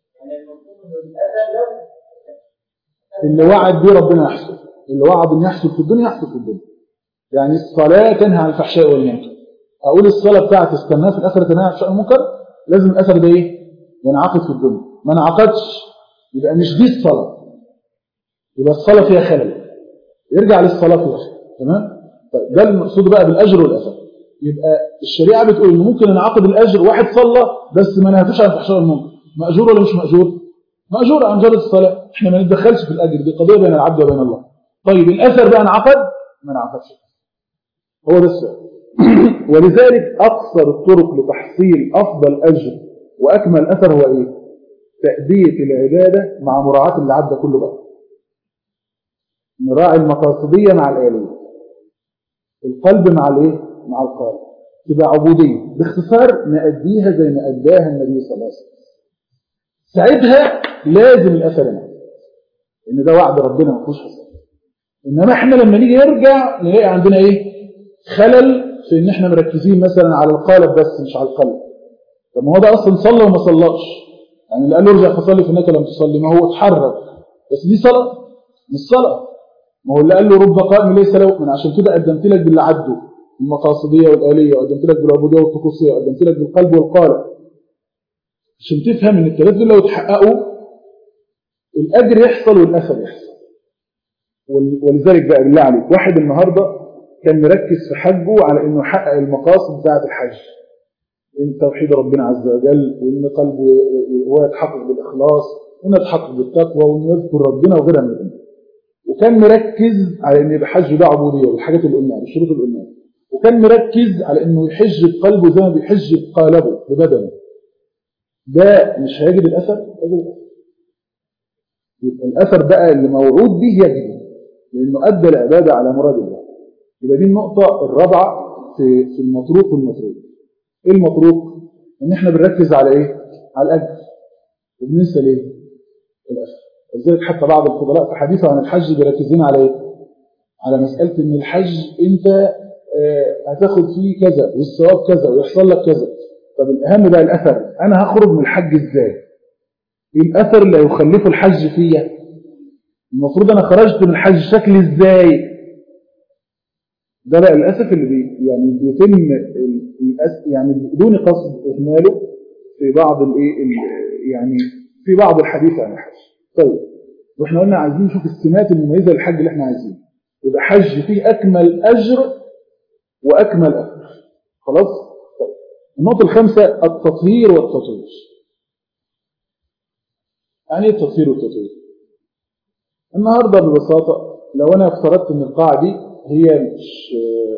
اللي وعد بيه ربنا يحصل اللي وعد ان يحصل في الدنيا يحصل في الدنيا يعني الصلاه تنهى عن الفحشاء والمنكر اقول الصلاه بتاعتي استناها في الاخره تنهى عن الفحشاء والمنكر لازم الاثر ده ايه ينعقد في الدنيا ما انعقدش يبقى مش دي الصلاه يبقى الصلاه فيها خلل يرجع للصلاه في الاخر تمام طيب ده المقصود بقى بالاجر والاثر يبقى الشريعه بتقول ان ممكن نعاقب الاجر واحد صلى بس ما نهتش عن الفحشاء والمنكر ماجور ولا مش ماجور ماجور عن مجرد الصلاه احنا ما نتدخلش في الاجر دي قضيه بين العبد وبين الله طيب الاثر بقى انعقد ما انعقدش هو ده السؤال ولذلك اقصر الطرق لتحصيل افضل اجر واكمل اثر هو ايه تاديه العباده مع مراعاه اللي عدى كله بقى نراعي المقاصديه مع الاليه القلب مع الايه مع القلب تبقى عبوديه باختصار نأديها زي ما أداها النبي صلى الله عليه وسلم ساعتها لازم الاثر ينعكس ان ده وعد ربنا ما فيهوش حساب انما احنا لما نيجي نرجع نلاقي عندنا ايه خلل في ان احنا مركزين مثلا على القالب بس مش على القلب طب ما هو ده اصلا صلى وما صلاش يعني اللي قال له ارجع فصلي فانك لم تصلي ما هو اتحرك بس دي صلاه مش صلاه ما هو اللي قال له رب قائم ليس له من عشان كده قدمت لك باللي عدوا المقاصديه والاليه وقدمت لك بالعبوديه والطقوسيه وقدمت لك بالقلب والقالب عشان تفهم ان الثلاثه دول لو اتحققوا الاجر يحصل والاثر يحصل ولذلك بقى بالله عليك واحد النهارده كان مركز في حجه على انه يحقق المقاصد بتاعه الحج ان توحيد ربنا عز وجل وان قلبه هو يتحقق بالاخلاص وانه يتحقق بالتقوى وانه يذكر ربنا وغيرها من الامور وكان مركز على ان يبقى حجه ده عبوديه والحاجات اللي قلناها الشروط اللي قلناها وكان مركز على انه يحج بقلبه زي ما بيحج بقالبه ببدنه ده مش هيجد الاثر يجد يبقى الاثر بقى اللي موعود به يجد لانه ادى العباده على مراد الله يبقى دي النقطه الرابعه في في المطروق والمطروق ايه المطروق ان احنا بنركز على ايه على الاجر وبننسى ليه الاثر ولذلك حتى بعض الفضلاء في حديثه عن الحج بيركزين على ايه على مساله ان الحج انت آه هتاخد فيه كذا والثواب كذا ويحصل لك كذا طب الاهم بقى الاثر انا هخرج من الحج ازاي ايه الاثر اللي هيخلفه الحج فيا المفروض انا خرجت من الحج شكلي ازاي ده بقى للاسف اللي بي يعني بيتم يعني بدون قصد اهماله في بعض الايه يعني في بعض الحديث عن الحج طيب واحنا قلنا عايزين نشوف السمات المميزه للحج اللي احنا عايزينه يبقى حج فيه اكمل اجر واكمل اثر خلاص طيب النقطه الخامسه التطهير والتطوير يعني ايه التطهير والتطوير النهارده ببساطه لو انا افترضت ان القاعه دي هي مش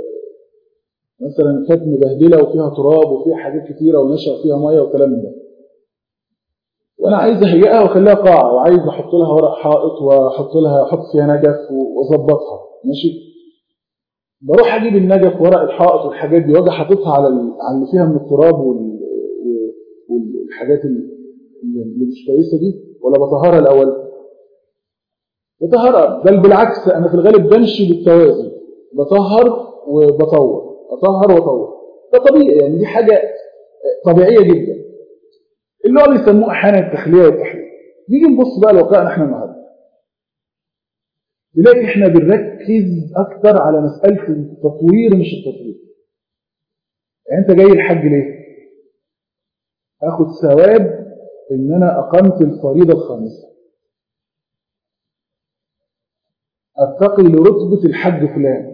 مثلا كانت مبهدله وفيها تراب وفيها حاجات كتيره ونشا فيها ميه وكلام من ده وانا عايز اهيئها واخليها قاعه وعايز احط لها ورق حائط واحط لها احط فيها نجف واظبطها ماشي بروح اجيب النجف ورق الحائط والحاجات دي واجي حاططها على على اللي فيها من التراب والحاجات اللي مش كويسه دي ولا بطهرها الاول بطهرها بل بالعكس انا في الغالب بمشي بالتوازي بطهر وبطور اطهر واطور ده طبيعي يعني دي حاجه طبيعيه جدا اللي هو بيسموه احيانا التخليه والتحليل نيجي نبص بقى لواقعنا احنا النهارده نلاقي احنا بنركز اكتر على مساله التطوير مش التطوير يعني انت جاي الحج ليه اخد ثواب ان انا اقمت الفريضه الخامسه ارتقي لرتبه الحج فلان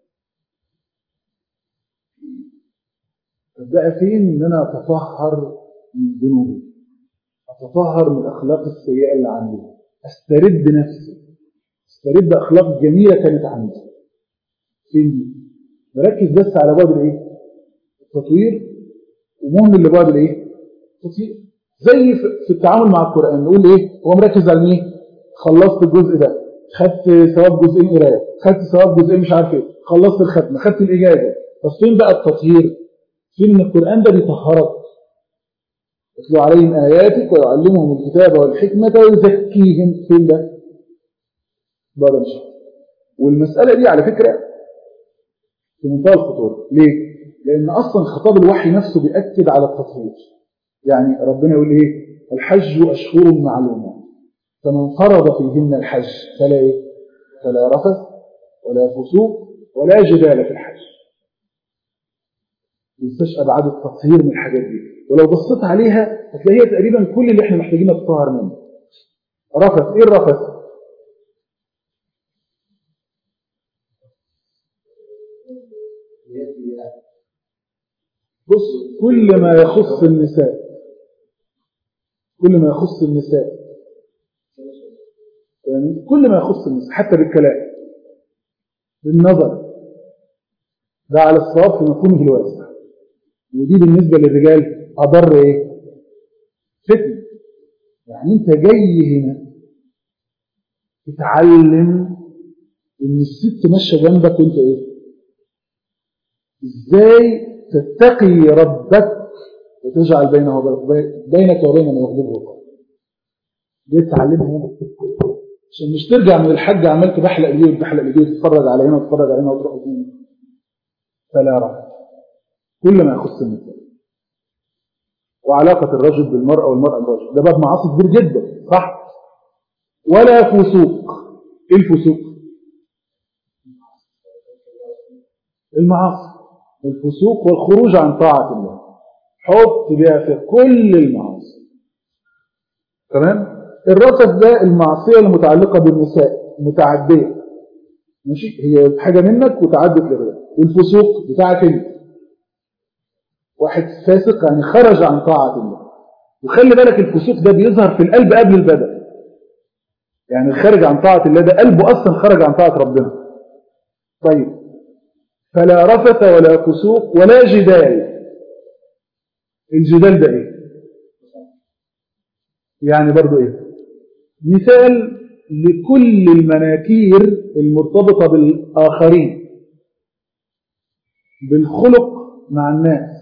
بقى فين ان انا اتطهر من ذنوبي اتطهر من الاخلاق السيئه اللي عندي استرد نفسي استرد اخلاق جميله كانت عندي فين دي بركز بس على بعد الايه التطوير ومهم لبعد الايه التطوير زي في التعامل مع القران نقول ايه هو مركز على ايه خلصت الجزء ده خدت ثواب جزئين قرايه خدت ثواب جزئين مش عارف ايه خلصت الختمه خدت الاجازه طب فين بقى التطهير فين ان القران ده بيطهرك يتلو عليهم اياتك ويعلمهم الكتاب والحكمه ويزكيهم فين ده ده مش والمساله دي على فكره في منتهى الخطوره ليه لان اصلا خطاب الوحي نفسه بياكد على التطهير يعني ربنا يقول ايه الحج اشهر معلومات فمن فرض فيهن الحج فلا ايه فلا رفث ولا فسوق ولا جدال في الحج تنساش ابعاد التطهير من الحاجات دي ولو بصيت عليها هتلاقيها تقريبا كل اللي احنا محتاجين نتطهر منه رفث ايه الرفث بص كل ما يخص النساء كل ما يخص النساء يعني كل ما يخص النساء حتى بالكلام بالنظر ده على الصواب في مفهومه الواسع ودي بالنسبة للرجال أضر إيه؟ فتنة يعني أنت جاي هنا تتعلم إن الست ماشية جنبك وأنت إيه؟ إزاي تتقي ربك وتجعل بينه وبين بينك وبين من يغضبه الله دي تتعلمها هنا عشان مش ترجع من الحج عمال تبحلق ليه وتبحلق ليه وتتفرج على هنا وتتفرج على هنا وتروح هنا فلا رأي كل ما يخص النساء وعلاقة الرجل بالمرأة والمرأة بالرجل ده باب معاصي كبير جدا صح ولا فسوق ايه الفسوق المعاصي الفسوق والخروج عن طاعة الله حط بها في كل المعاصي تمام الرفث ده المعصية المتعلقة بالنساء متعدية ماشي هي حاجة منك وتعدت لغيرك والفسوق بتاعك انت واحد فاسق يعني خرج عن طاعة الله وخلي بالك الفسوق ده بيظهر في القلب قبل البدن يعني الخارج عن طاعة الله ده قلبه أصلا خرج عن طاعة ربنا طيب فلا رفث ولا فسوق ولا جدال الجدال ده ايه يعني برضو ايه مثال لكل المناكير المرتبطة بالآخرين بالخلق مع الناس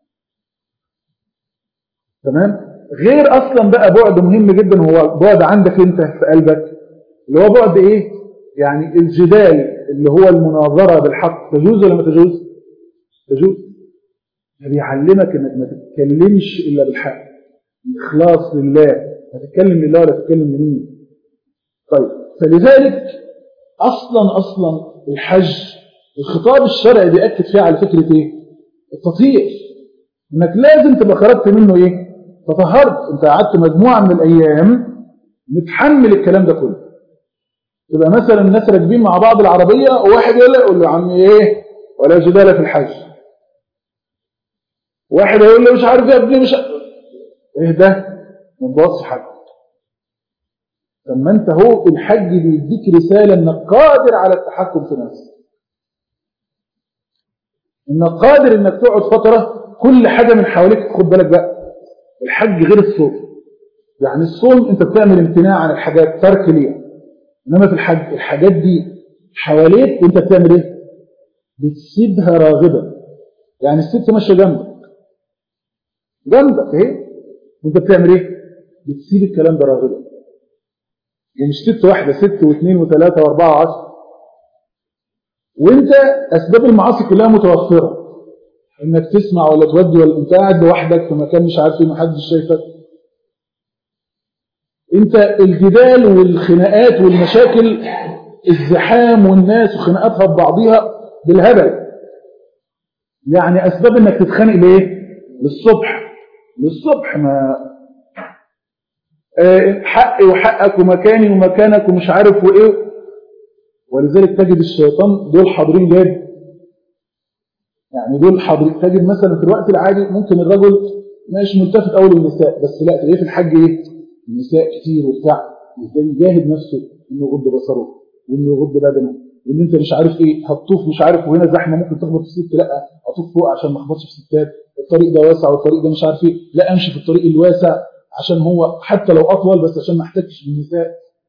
تمام غير اصلا بقى بعد مهم جدا هو بعد عندك انت في قلبك اللي هو بعد ايه يعني الجدال اللي هو المناظرة بالحق تجوز ولا ما تجوز تجوز بيعلمك انك ما تتكلمش الا بالحق اخلاص لله هتتكلم لله ولا تتكلم لمين طيب فلذلك اصلا اصلا الحج الخطاب الشرعي بيأكد فيها على فكرة ايه التطهير انك لازم تبقى خرجت منه ايه تطهرت انت قعدت مجموعة من الايام متحمل الكلام ده كله تبقى مثلا الناس راكبين مع بعض العربية وواحد يقول له يقول له يا عم ايه ولا جدال في الحج واحد يقول له مش عارف يا ابني مش عارف. ايه ده ما تبص حاجه لما انت هو الحج بيديك رسالة انك قادر على التحكم في نفسك انك قادر انك تقعد فترة كل حاجة من حواليك خد بالك بقى الحج غير الصوم يعني الصوم انت بتعمل امتناع عن الحاجات ترك ليها انما في الحج الحاجات دي حواليك وانت بتعمل ايه بتسيبها راغبة يعني الست ماشيه جنبك جنبك اهي وانت بتعمل ايه بتسيب الكلام ده راغبة ومش ست واحدة ست واثنين وثلاثة واربعة وعشرة وانت اسباب المعاصي كلها متوفرة انك تسمع ولا تودي ولا انت قاعد لوحدك في مكان مش عارف ايه محدش شايفك انت الجدال والخناقات والمشاكل الزحام والناس وخناقاتها ببعضيها بالهبل يعني اسباب انك تتخانق ليه للصبح للصبح ما آه، حقي وحقك ومكاني ومكانك ومش عارف وايه ولذلك تجد الشيطان دول حاضرين جاد يعني دول حاضرين تجد مثلا في الوقت العادي ممكن الرجل ماشي ملتفت اول النساء بس لا تلاقيه في الحج ايه النساء كتير وبتاع ازاي يجاهد نفسه انه يغض بصره وانه يغض بدنه وان انت مش عارف ايه هتطوف مش عارف وهنا زحمه ممكن تخبط في ست لا اطوف فوق عشان ما اخبطش في ستات الطريق ده واسع والطريق ده مش عارف ايه لا امشي في الطريق الواسع عشان هو حتى لو اطول بس عشان ما احتكش بالنساء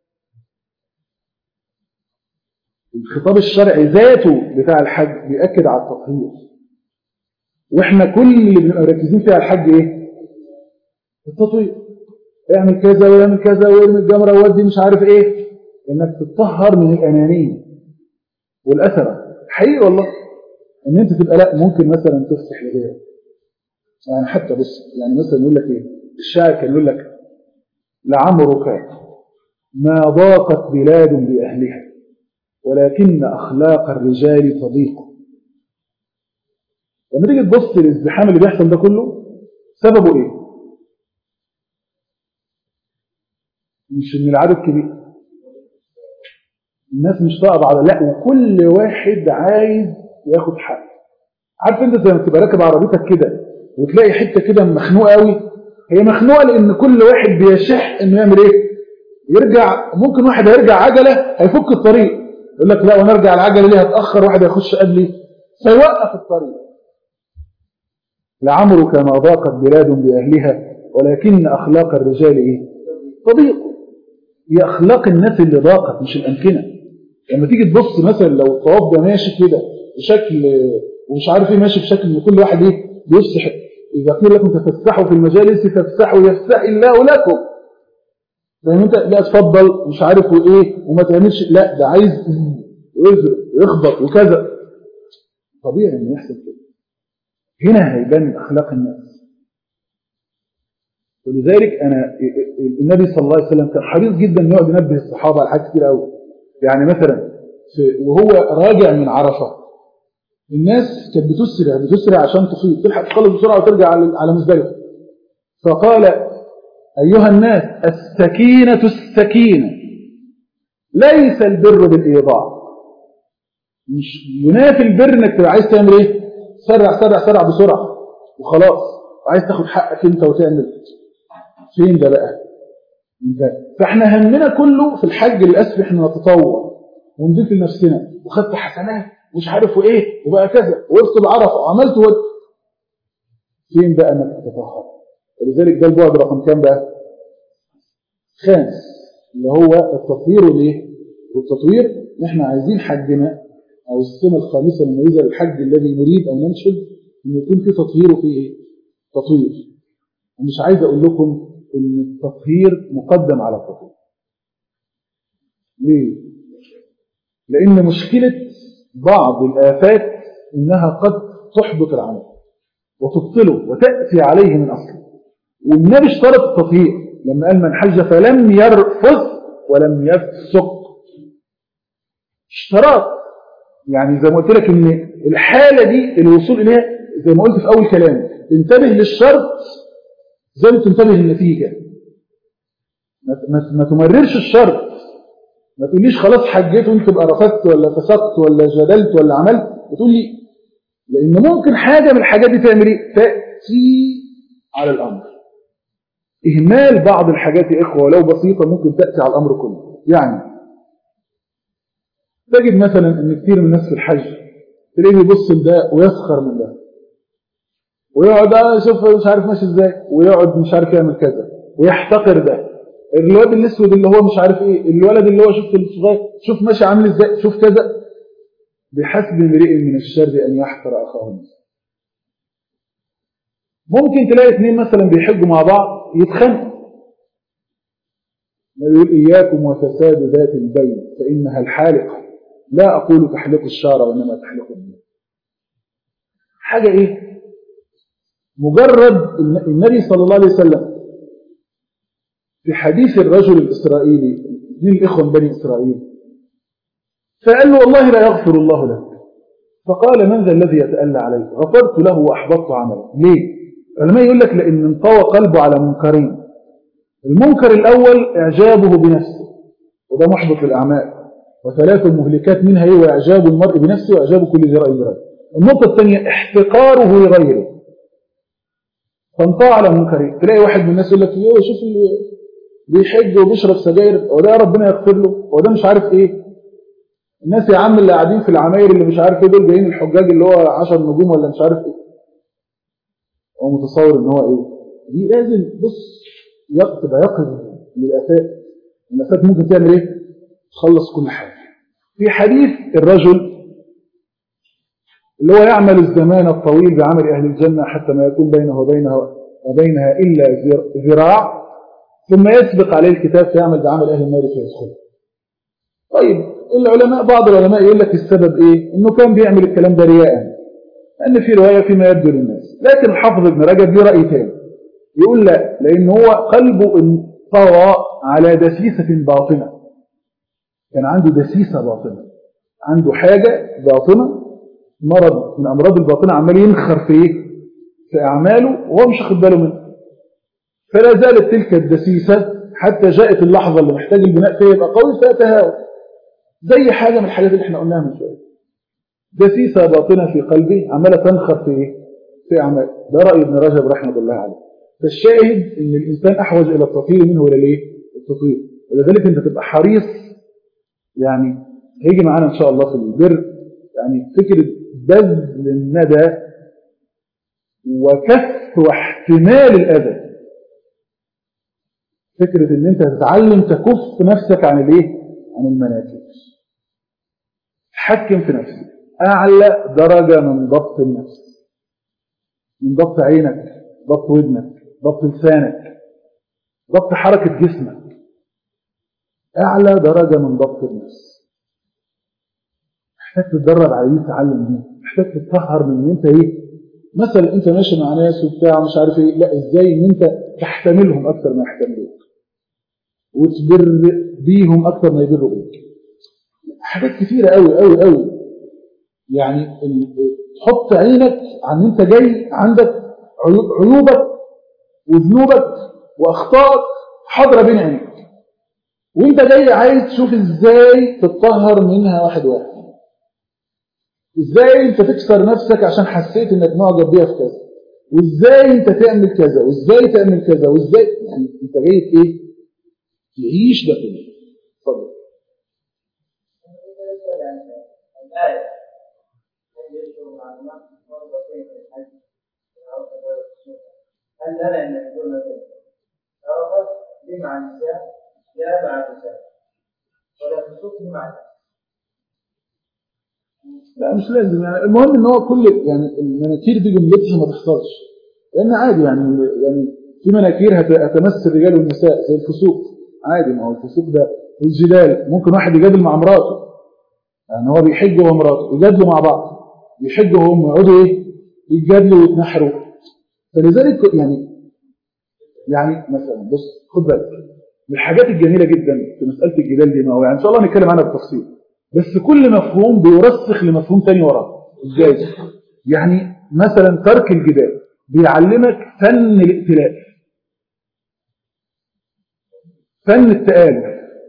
الخطاب الشرعي ذاته بتاع الحج بيأكد على التطهير واحنا كل اللي بنبقى مركزين فيه على الحج ايه التطهير اعمل كذا ويعمل كذا ويرمي الجمره وودي مش عارف ايه انك تتطهر من الانانيه والاثره حقيقي والله ان انت تبقى لا ممكن مثلا تفتح لغيرك يعني حتى بص يعني مثلا يقول لك ايه الشاعر كان يقول لك لعمرك ما ضاقت بلاد باهلها ولكن اخلاق الرجال تضيق لما تيجي تبص للازدحام اللي بيحصل ده كله سببه ايه مش ان العدد كبير الناس مش طاقة بعض لا وكل واحد عايز ياخد حق عارف انت زي ما تبقى راكب عربيتك كده وتلاقي حته كده مخنوقه قوي هي مخنوقه لان كل واحد بيشح انه يعمل ايه يرجع ممكن واحد هيرجع عجله هيفك الطريق يقول لك لا وانا ارجع العجله ليه هتاخر واحد هيخش قبلي فيوقف الطريق لعمرك ما ضاقت بلاد باهلها ولكن اخلاق الرجال ايه تضيق هي اخلاق الناس اللي ضاقت مش الامكنه لما تيجي تبص مثلا لو الطواف ده ماشي كده بشكل ومش عارف ايه ماشي بشكل ان كل واحد ايه بيفسح اذا قيل لكم تفسحوا في المجالس فافسحوا يفسح الله لكم فاهم انت لا اتفضل مش عارف وايه وما تعملش لا ده عايز يزرق ويخبط وكذا طبيعي ان يحصل كده هنا هيبان اخلاق الناس ولذلك انا النبي صلى الله عليه وسلم كان حريص جدا انه يقعد ينبه الصحابه على حاجات كتير قوي يعني مثلا وهو راجع من عرفه الناس كانت بتسرع بتسرع عشان تفيض تلحق تخلص بسرعه وترجع على مزدلفه فقال ايها الناس السكينه السكينه ليس البر بالايضاع مش ينافي البر انك تبقى عايز تعمل ايه سرع سرع سرع بسرعه وخلاص عايز تاخد حقك انت وتعمل فين ده بقى ده. فاحنا همنا كله في الحج للاسف احنا نتطور ونضيف لنفسنا وخدت حسنات مش عارف وايه وبقى كذا وقفت بعرفه وعملت ود فين بقى انك تتطهر ولذلك ده البعد رقم كام بقى خامس اللي هو التطهير والايه والتطوير احنا عايزين حجنا او السنه الخامسه المميزه للحج الذي نريد او ننشد ان يكون في تطهير وفي ايه تطوير ومش عايز اقول لكم ان التطهير مقدم على التطوير ليه لان مشكله بعض الآفات إنها قد تحبط العمل وتبطله وتأتي عليه من أصله والنبي اشترط التطهير لما قال من حج فلم يرفض ولم يفسق اشتراط يعني زي ما قلت لك ان الحالة دي الوصول إليها زي ما قلت في أول كلام انتبه للشرط زي ما تنتبه للنتيجة ما تمررش الشرط ما تقوليش خلاص حجيت وانت تبقى رفضت ولا فسقت ولا جدلت ولا عملت وتقول لي لان ممكن حاجه من الحاجات دي تعمل ايه تاتي على الامر اهمال بعض الحاجات يا اخوه ولو بسيطه ممكن تاتي على الامر كله يعني تجد مثلا ان كثير من الناس في الحج تلاقيه يبص لده ويسخر من ده ويقعد شوف مش عارف ماشي ازاي ويقعد مش عارف يعمل كذا ويحتقر ده الواد الاسود اللي هو مش عارف ايه الولد اللي هو شوف الصغير شوف ماشي عامل ازاي شوف كذا بحسب امرئ من الشر ان يحقر اخاه ممكن تلاقي اثنين مثلا بيحجوا مع بعض يتخانقوا يقول اياكم وفساد ذات البين فانها الحالقه لا اقول تحلق الشعر وانما تحلق الدين حاجه ايه مجرد النبي صلى الله عليه وسلم في حديث الرجل الإسرائيلي من الإخوة من بني إسرائيل فقال له والله لا يغفر الله لك فقال من ذا الذي يتألى عليك غفرت له وأحبطت عمله ليه؟ العلماء يقول لك لأن انطوى قلبه على منكرين المنكر الأول إعجابه بنفسه وده محبط للأعمال وثلاث مهلكات منها هي إعجاب المرء بنفسه وإعجاب كل ذي رأي برأي النقطة الثانية احتقاره لغيره فانطوى على منكرين تلاقي واحد من الناس يقول لك يوه شوف بيحج وبيشرب سجاير وده ربنا يغفر له وده مش عارف ايه الناس يا عم اللي قاعدين في العماير اللي مش عارف ايه دول جايين الحجاج اللي هو 10 نجوم ولا مش عارف ايه هو متصور ان هو ايه دي لازم بص تبقى يقظ للافات الافات ممكن تعمل ايه تخلص كل حاجه في حديث الرجل اللي هو يعمل الزمان الطويل بعمل اهل الجنه حتى ما يكون بينه وبينها وبينها الا ذراع ثم يسبق عليه الكتاب فيعمل بعمل أهل النار فيدخل طيب العلماء بعض العلماء يقول لك السبب إيه إنه كان بيعمل الكلام ده رياء لأن في رواية فيما يبدو للناس لكن الحافظ ابن رجب ليه رأي ثاني يقول لا لأن هو قلبه انطوى على دسيسة باطنة كان عنده دسيسة باطنة عنده حاجة باطنة مرض من أمراض الباطنة عمال ينخر في إيه؟ في أعماله وهو مش واخد باله منه فلا زالت تلك الدسيسة حتى جاءت اللحظة اللي محتاج البناء فيها يبقى قوي فيتهاوى زي حاجة من الحاجات اللي احنا قلناها من شوية دسيسة باطنة في قلبه عمالة تنخر في إيه؟ في أعمال ده رأي ابن رجب رحمه الله عليه فالشاهد إن الإنسان أحوج إلى التطهير منه ولا ليه؟ التطهير ولذلك أنت تبقى حريص يعني هيجي معانا إن شاء الله في البر يعني فكرة بذل الندى وكف واحتمال الأذى فكرة ان انت تتعلم تكف نفسك عن الايه عن المناكب تحكم في نفسك اعلى درجة من ضبط النفس من ضبط عينك ضبط ودنك ضبط لسانك ضبط حركة جسمك اعلى درجة من ضبط النفس محتاج تتدرب على دي تتعلم دي محتاج تتطهر من ان انت ايه مثلا انت ماشي مع ناس وبتاع مش عارف ايه لا ازاي ان انت تحتملهم اكثر ما يحتملوك وتبر بيهم اكثر ما يبروا بيك حاجات كتيره قوي قوي قوي يعني تحط عينك عن انت جاي عندك عيوبك وذنوبك واخطائك حاضره بين عينيك وانت جاي عايز تشوف ازاي تتطهر منها واحد واحد ازاي انت تكسر نفسك عشان حسيت انك معجب بيها في كذا وازاي انت تعمل كذا وازاي تعمل كذا وازاي يعني انت جاي ايه تعيش ده كله اتفضل هل لنا ان نقول مثلا رفض لي مع النساء يا مع النساء ولا فسوق لي مع الناس لا مش لازم يعني المهم ان هو كل يعني المناكير دي جملتها ما تحصلش لان عادي يعني يعني في مناكير هت- هتمس الرجال والنساء زي الفسوق عادي ما هو الفسوق ده الجدال ممكن واحد يجادل مع مراته يعني هو بيحج هو ومراته يجادلوا مع بعض يحجوا هم يقعدوا ايه يتجادلوا ويتنحروا فلذلك يعني يعني مثلا بص خد بالك من الحاجات الجميله جدا في مساله الجدال دي ما هو يعني ان شاء الله هنتكلم عنها بالتفصيل بس كل مفهوم بيرسخ لمفهوم تاني وراه ازاي يعني مثلا ترك الجدال بيعلمك فن الائتلاف فن التآلف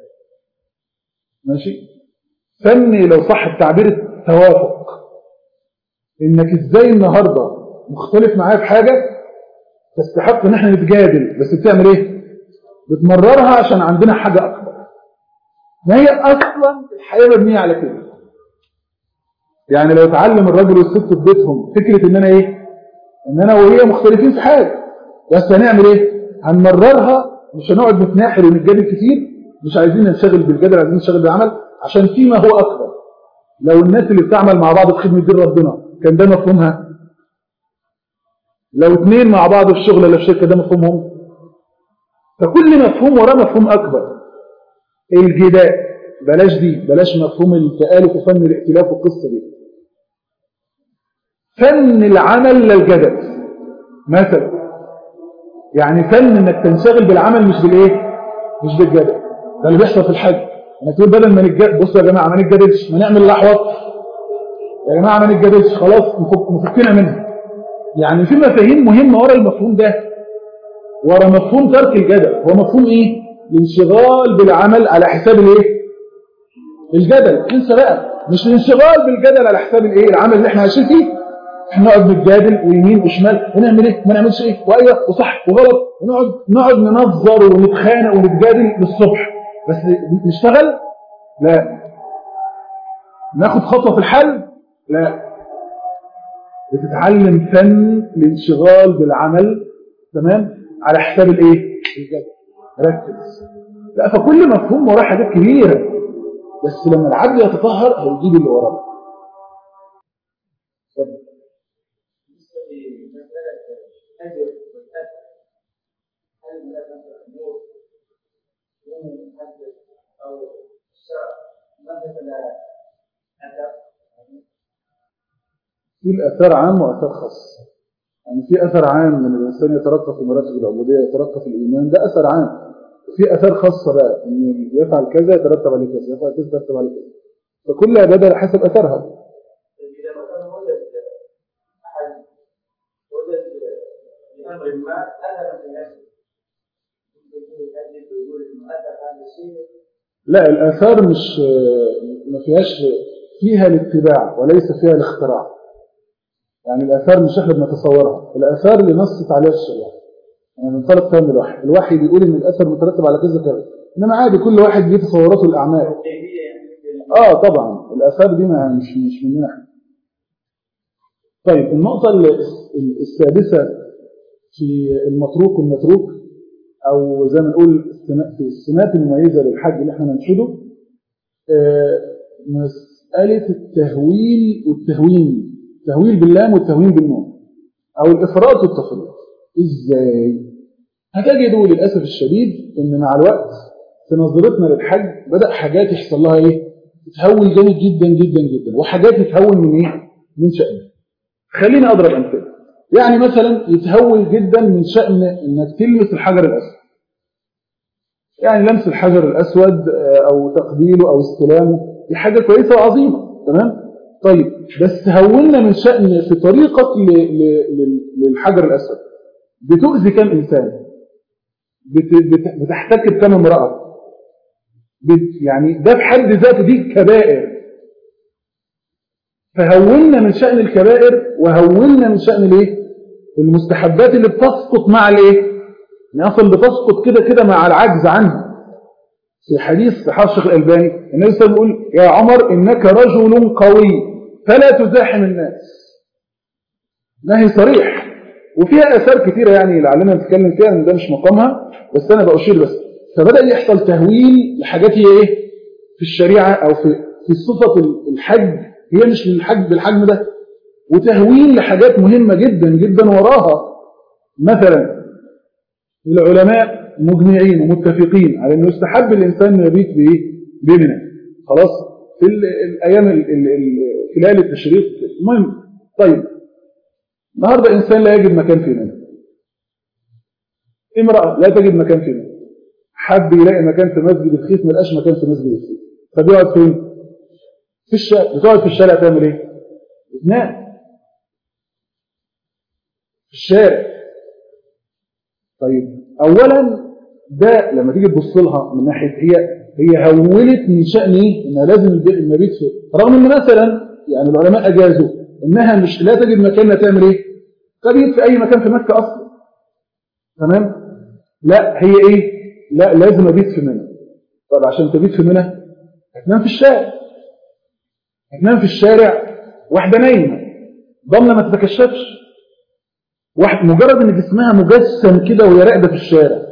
ماشي فن لو صح التعبير التوافق انك ازاي النهارده مختلف معايا في حاجه تستحق ان احنا نتجادل بس بتعمل ايه بتمررها عشان عندنا حاجه اكبر ما هي اصلا الحياه مبنيه على كده يعني لو اتعلم الراجل والست في بيتهم فكره ان انا ايه ان انا وهي مختلفين في حاجه بس هنعمل ايه هنمررها مش هنقعد نتناحر ونتجادل كتير مش عايزين ننشغل بالجدل عايزين ننشغل بالعمل عشان فيما هو اكبر لو الناس اللي بتعمل مع بعض في خدمه دين ربنا كان ده مفهومها لو اتنين مع بعض في شغل ولا في شركه ده مفهومهم فكل مفهوم وراه مفهوم اكبر الجدال بلاش دي بلاش مفهوم التآلف وفن الائتلاف والقصه دي فن العمل للجدل مثلا يعني فن انك تنشغل بالعمل مش بالايه مش بالجدل ده اللي بيحصل في الحج انا تقول بدل ما نتجادل بصوا يا جماعه ما نتجادلش ما نعمل لحوط يا جماعه ما نتجادلش خلاص نفك نفكنا منها يعني في مفاهيم مهمه ورا المفهوم ده ورا مفهوم ترك الجدل هو مفهوم ايه الانشغال بالعمل على حساب الايه الجدل انسى بقى مش الانشغال بالجدل على حساب الايه العمل اللي احنا عايشين فيه احنا نقعد نتجادل ويمين وشمال ونعمل ايه ما نعملش ايه وايوه وصح وغلط ونقعد نقعد ننظر ونتخانق ونتجادل للصبح بس نشتغل لا ناخد خطوه في الحل لا بتتعلم فن الانشغال بالعمل تمام على حساب الايه الجدل ركز لا فكل مفهوم وراه حاجات كبيره بس لما العبد يتطهر هيجيب اللي وراه اتفضل. بالنسبه لمساله الاجر والاثر هل ده مثلا نور نور محدد او الشرع مثلا اثر في الآثار عام وآثار خاص يعني في أثر عام من الإنسان يترقى في مراتب العبودية يترقى في الإيمان ده أثر عام في أثار خاصة بقى إن يفعل كذا يترتب عليه كذا يفعل كذا يترتب عليه كذا فكل عبادة على حسب أثرها إذا مثلا وجد أحد وجد بأمر ما أثر في نفسه ممكن يكون يكذب ويقول إنه أثر هذا الشيء لا الآثار مش ما فيهاش فيها الاتباع وليس فيها الاختراع يعني الآثار مش احنا بنتصورها الآثار اللي نصت عليها الشريعة يعني منطلق فهم الوحي الوحي بيقول ان الأثر مترتب على كذا كذا انما عادي كل واحد ليه تصوراته الأعمال اه طبعا الآثار دي ما مش مش مننا احنا طيب النقطة ال- السادسة في المتروك والمتروك أو زي ما نقول السمات- في السمات المميزة للحج اللي احنا ننشده آه، مسألة التهويل والتهوين التهويل باللام والتهوين بالنون أو الإفراط والتفريط إزاي؟ هتجدوا للأسف الشديد إن مع الوقت في نظرتنا للحج بدأ حاجات يحصل لها إيه؟ تتهول جامد جدا جدا جدا وحاجات تتهول من إيه؟ من شأنها خليني أضرب أمثلة يعني مثلا يتهول جدا من شأن إنك تلمس الحجر الأسود يعني لمس الحجر الأسود آه، أو تقبيله أو استلامه دي حاجة كويسة وعظيمة تمام طيب بس هولنا من شأن في طريقة ل- ل- ل- للحجر الأسود بتؤذي كم إنسان بت- بت- بتحتك بكم امرأة بت- يعني ده في حد ذاته دي كبائر فهولنا من شأن الكبائر وهولنا من شأن الايه المستحبات اللي بتسقط مع الايه يعني اصلا بتسقط كده كده مع العجز عنها في حديث صحابه الشيخ الالباني النبي صلى الله عليه وسلم يقول يا عمر انك رجل قوي فلا تزاحم الناس نهي صريح وفيها اثار كثيره يعني لعلنا نتكلم فيها ان ده مش مقامها بس انا باشير بس فبدا يحصل تهويل لحاجات هي ايه في الشريعه او في في صفه الحج هي مش للحج بالحجم ده وتهويل لحاجات مهمه جدا جدا وراها مثلا العلماء مجمعين ومتفقين على انه يستحب الانسان انه يبيت بايه بمنى خلاص في ال- الايام ال- ال- ال- خلال التشريق المهم طيب النهارده انسان لا يجد مكان في منى امراه لا تجد مكان في منى حد يلاقي مكان في مسجد الخيف ما لقاش مكان في مسجد الخيف فبيقعد فين في الشارع بتقعد في الشارع تعمل ايه تنام في الشارع طيب اولا ده لما تيجي تبص لها من ناحيه هي هي هولت من شان ايه انها لازم البيت المبيت في رغم ان مثلا يعني العلماء اجازوا انها مش لا تجد مكان لا تعمل ايه تبيت في اي مكان في مكه اصلا تمام لا هي ايه لا لازم ابيت في منى طب عشان تبيت في منى هتنام في الشارع هتنام في الشارع واحده نايمه ضمن ما تتكشفش واحد مجرد ان جسمها مجسم كده وهي راقده في الشارع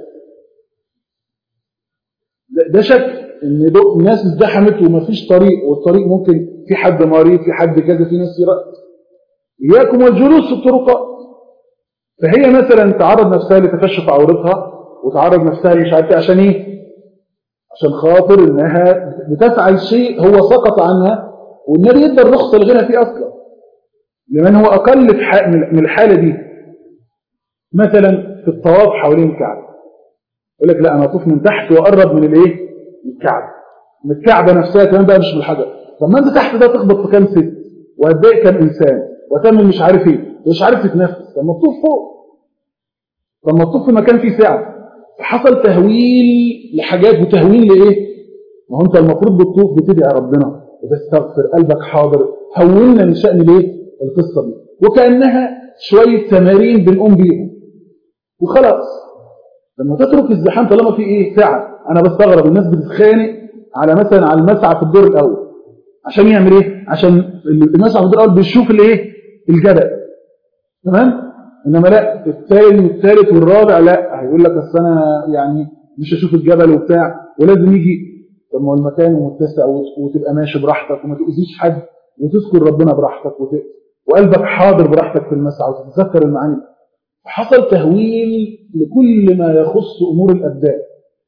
ده, ده شك ان دو الناس ازدحمت ومفيش طريق والطريق ممكن في حد مريض في حد كذا في ناس يرقد اياكم والجلوس في الطرقات فهي مثلا تعرض نفسها لتكشف عورتها وتعرض نفسها مش عارف إيه عشان ايه عشان خاطر انها بتفعل شيء هو سقط عنها والنبي ادى الرخصه لغيرها فيه اصلا لمن هو اقل في ح- من الحاله دي مثلا في الطواف حوالين الكعبه يقول لك لا انا اطوف من تحت واقرب من الايه من الكعبه من الكعبه نفسها كمان بقى مش بالحجر طب ما انت تحت ده تخبط في كام ست وهتضايق كام انسان وتعمل مش عارف ايه مش عارف تتنفس طب ما تطوف فوق طب ما تطوف في مكان فيه سعه فحصل تهويل لحاجات وتهويل لايه ما هو انت المفروض بتطوف بتدعي ربنا وتستغفر قلبك حاضر هولنا من شأن الايه القصه دي وكانها شويه تمارين بنقوم بيهم وخلاص لما تترك الزحام طالما في ايه ساعه انا بستغرب الناس بتتخانق على مثلا على المسعى في الدور الاول عشان يعمل ايه عشان المسعى في الدور الاول بيشوف الايه الجبل تمام انما لا الثاني والثالث والرابع لا هيقول لك اصل انا يعني مش هشوف الجبل وبتاع ولازم يجي طب ما هو المكان متسع وت- وتبقى ماشي براحتك وما تؤذيش حد وتذكر ربنا براحتك وت... وقلبك حاضر براحتك في المسعى وتتذكر المعاني حصل تهويل لكل ما يخص امور الابدان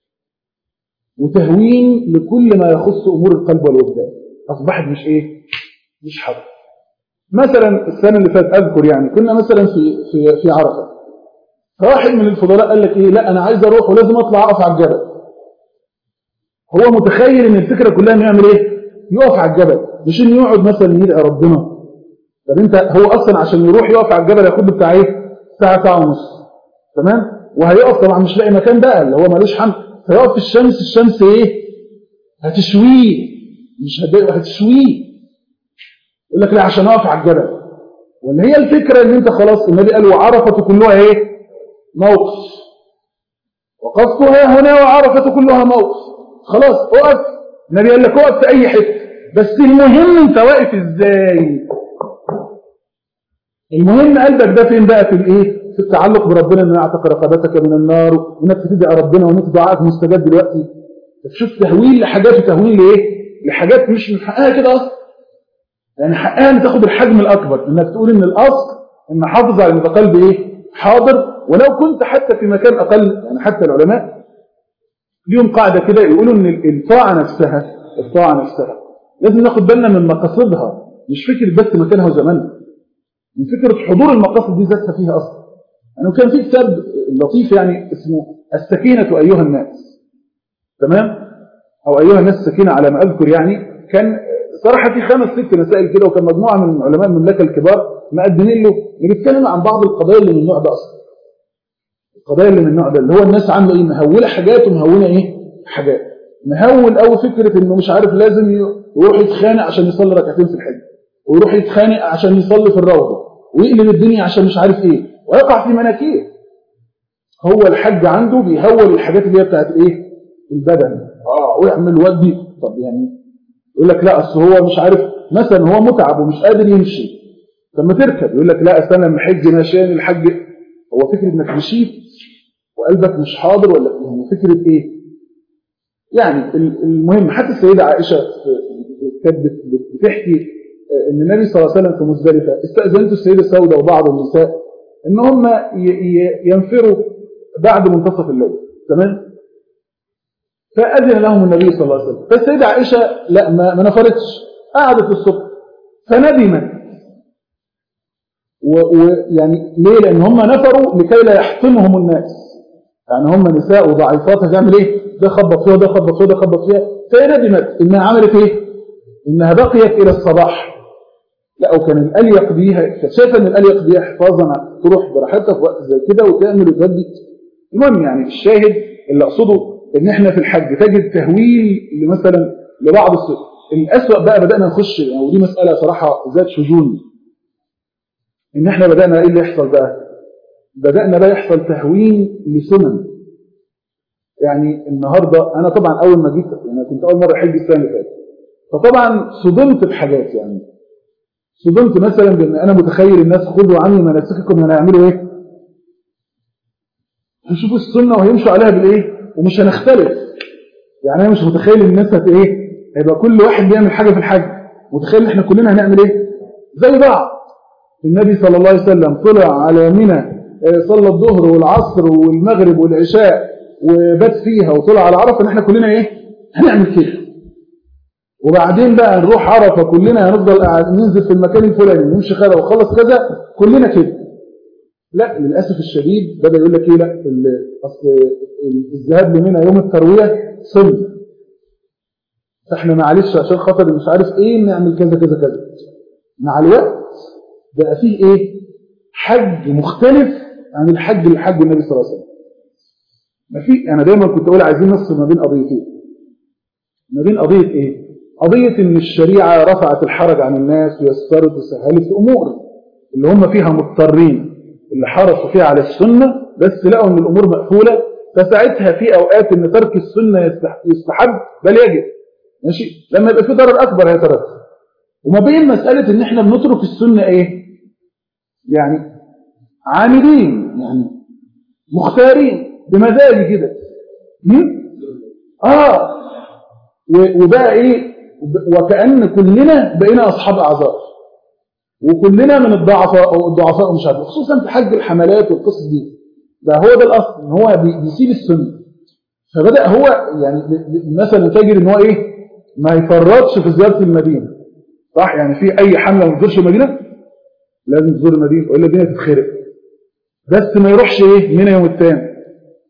وتهوين لكل ما يخص امور القلب والوجدان اصبحت مش ايه مش حاضر مثلا السنه اللي فاتت اذكر يعني كنا مثلا في في في عرفه فواحد من الفضلاء قال لك ايه لا انا عايز اروح ولازم اطلع اقف على الجبل هو متخيل ان الفكره كلها انه يعمل ايه يقف على الجبل مش انه يقعد مثلا يدعي ربنا طب انت هو اصلا عشان يروح يقف على الجبل ياخد له بتاع ايه ساعه ساعه ونص تمام وهيقف طبعا مش لاقي مكان بقى اللي هو ملوش حمل فيقف في الشمس الشمس ايه هتشويه مش هتضايقه هتشويه يقول لك لا عشان اقف على الجبل ولا هي الفكره ان انت خلاص النبي قال وعرفه كلها ايه موقف وقفتها هنا وعرفه كلها موقف خلاص اقف النبي قال لك اقف في اي حته بس المهم انت واقف ازاي المهم قلبك ده فين بقى في الايه في التعلق بربنا ان يعتق رقبتك من النار وانك تدعي ربنا وان انت دعائك مستجاب دلوقتي تشوف تهويل لحاجات وتهويل لايه لحاجات مش من حقها كده اصلا يعني حقها ان تاخد الحجم الاكبر انك تقول ان الاصل ان حافظ على يبقى قلب ايه حاضر ولو كنت حتى في مكان اقل يعني حتى العلماء ليهم قاعده كده يقولوا ان الطاعه نفسها الطاعه نفسها لازم ناخد بالنا من مقاصدها مش فكره بس مكانها وزمانها من فكره حضور المقاصد دي ذاتها فيها اصلا يعني كان في كتاب لطيف يعني اسمه السكينه ايها الناس تمام او ايها الناس السكينه على ما اذكر يعني كان صراحه في خمس ست مسائل كده وكان مجموعه من علماء المملكه الكبار مقدمين له بيتكلم عن بعض القضايا اللي من النوع ده اصلا القضايا اللي من النوع ده اللي هو الناس عامله ايه مهوله حاجات ومهونه ايه حاجات مهول قوي فكره انه مش عارف لازم يروح يتخانق عشان يصلي ركعتين في الحج ويروح يتخانق عشان يصلي في الروضه ويقلب الدنيا عشان مش عارف ايه ويقع في مناكير هو الحج عنده بيهول الحاجات اللي هي بتاعت ايه البدن اه ويعمل ودي طب يعني يقول لك لا اصل هو مش عارف مثلا هو متعب ومش قادر يمشي لما تركب يقول لك لا اصل انا لما احج ماشيان الحج هو فكره انك مشيت وقلبك مش حاضر ولا يعني فكره ايه يعني المهم حتى السيده عائشه كانت بتحكي ان النبي صلى الله عليه وسلم في مزدلفه استاذنته السيده سوده وبعض النساء ان هم ينفروا بعد منتصف الليل تمام فاذن لهم النبي صلى الله عليه وسلم فالسيده عائشه لا ما, ما نفرتش قعدت الصبح فندمت ويعني ليه لان هم نفروا لكي لا يحطمهم الناس يعني هم نساء وضعيفات هتعمل ايه ده خبط فيها ده خبط فيها ده خبط فيها فهي ندمت انها عملت ايه انها بقيت الى الصباح لا وكان الاليق بيها كانت شايفه ان الاليق بيها حفاظا تروح براحتها في وقت زي كده وتعمل وتودي المهم يعني الشاهد اللي اقصده ان احنا في الحج تجد تهويل مثلا لبعض الصور الاسوأ بقى بدانا نخش يعني ودي مساله صراحه ذات شجون ان احنا بدانا ايه اللي يحصل بقى بدانا بقى يحصل تهوين لسنن يعني النهارده انا طبعا اول ما جيت يعني كنت اول مره احج السنه اللي فاتت فطبعا صدمت بحاجات يعني صدمت مثلا بان انا متخيل الناس خذوا عني مناسككم هنعملوا ايه هنشوفوا السنه وهيمشوا عليها بالايه ومش هنختلف يعني انا مش متخيل الناس هت ايه هيبقى كل واحد بيعمل حاجه في الحج متخيل ان احنا كلنا هنعمل ايه زي بعض النبي صلى الله عليه وسلم طلع على منى صلى الظهر والعصر والمغرب والعشاء وبات فيها وطلع على عرفه ان احنا كلنا ايه هنعمل كده وبعدين بقى نروح عرفه كلنا هنفضل قاعد ننزل في المكان الفلاني نمشي خير وخلص كذا كلنا كده لا للاسف الشديد بدا يقول لك ايه لا اصل الذهاب لمنى يوم الترويه سنه فاحنا معلش عشان خاطر مش عارف ايه نعمل كذا كذا كذا مع الوقت بقى فيه ايه حج مختلف عن الحج اللي حج النبي صلى الله عليه وسلم ما في انا دايما كنت اقول عايزين نفصل ما بين قضيتين ما بين قضيه ايه قضيه ان الشريعه رفعت الحرج عن الناس ويسرت وسهلت امور اللي هم فيها مضطرين اللي حرصوا فيها على السنه بس لقوا ان الامور مقفوله فساعتها في اوقات ان ترك السنه يستحب بل يجب ماشي لما يبقى في ضرر اكبر هيترتب وما بين مساله ان احنا بنترك السنه ايه يعني عاملين يعني مختارين بمزاجي كده اه وبقى ايه وكأن كلنا بقينا اصحاب اعذار وكلنا من الضعفاء او الضعفاء مش عارف خصوصا في حج الحملات والقصص دي ده هو ده الاصل ان هو بيسيب السنه فبدا هو يعني مثلا تجد ان هو ايه ما يفرطش في زياره المدينه صح يعني في اي حمله ما تزورش المدينه لازم تزور المدينه والا الدنيا تتخرب بس ما يروحش ايه منى يوم الثاني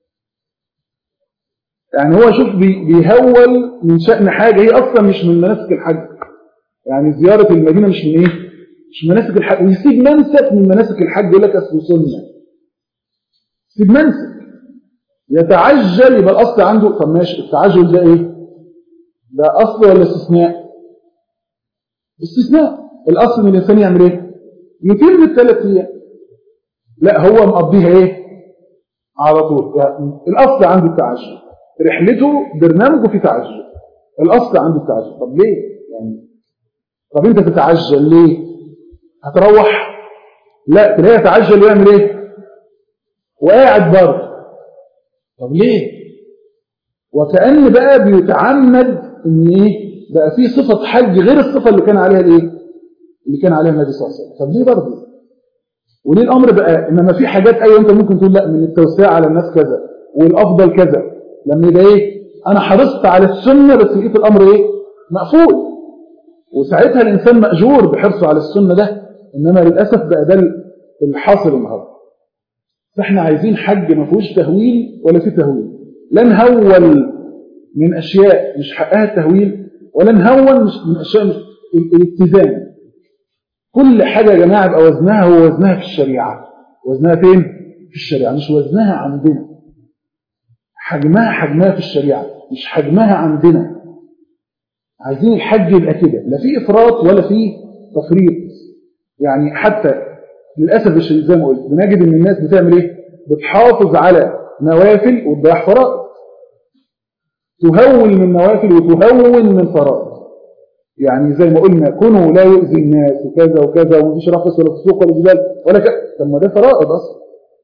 يعني هو شوف بيهول من شأن حاجة هي أصلا مش من مناسك الحج يعني زيارة المدينة مش من إيه مش من مناسك الحج ويسيب منسك من مناسك الحج يقول لك أصله سنة يسيب منسك يتعجل يبقى الأصل عنده طب ماشي التعجل ده إيه ده أصل ولا استثناء استثناء الاصل ان الانسان يعمل ايه يتم الثلاث ايام لا هو مقضيها ايه على طول يعني الاصل عنده التعجل رحلته برنامجه في تعجل الاصل عنده التعجل طب ليه يعني طب انت تتعجل ليه هتروح لا تلاقيه يتعجل ويعمل ايه وقاعد برضه طب ليه وكأن بقى بيتعمد ان ايه بقى في صفة حج غير الصفة اللي كان عليها الايه اللي كان عليها النبي صلى الله عليه وسلم طب ليه برضه وليه الامر بقى انما في حاجات ايوه انت ممكن تقول لا من التوسعه على الناس كذا والافضل كذا لما يبقى ايه انا حرصت على السنه بس لقيت الامر ايه مقفول وساعتها الانسان ماجور بحرصه على السنه ده انما للاسف بقى ده الحاصل النهارده فاحنا عايزين حج ما فيهوش تهويل ولا فيه تهويل لا نهول من اشياء مش حقها التهويل ولا نهون مش من اشياء مش الالتزام كل حاجة يا جماعة يبقى وزنها هو وزنها في الشريعة وزنها فين؟ في الشريعة مش وزنها عندنا حجمها حجمها في الشريعة مش حجمها عندنا عايزين الحج يبقى كده لا في إفراط ولا في تفريط يعني حتى للأسف الشديد زي ما قلت بنجد إن الناس بتعمل إيه؟ بتحافظ على نوافل وتضيع فرائض تهول من نوافل وتهون من فرائض يعني زي ما قلنا كونه لا يؤذي الناس وكذا وكذا ومفيش رقص ولا فسوق ولا جبال ولا كذا طب ما ده فرائض اصلا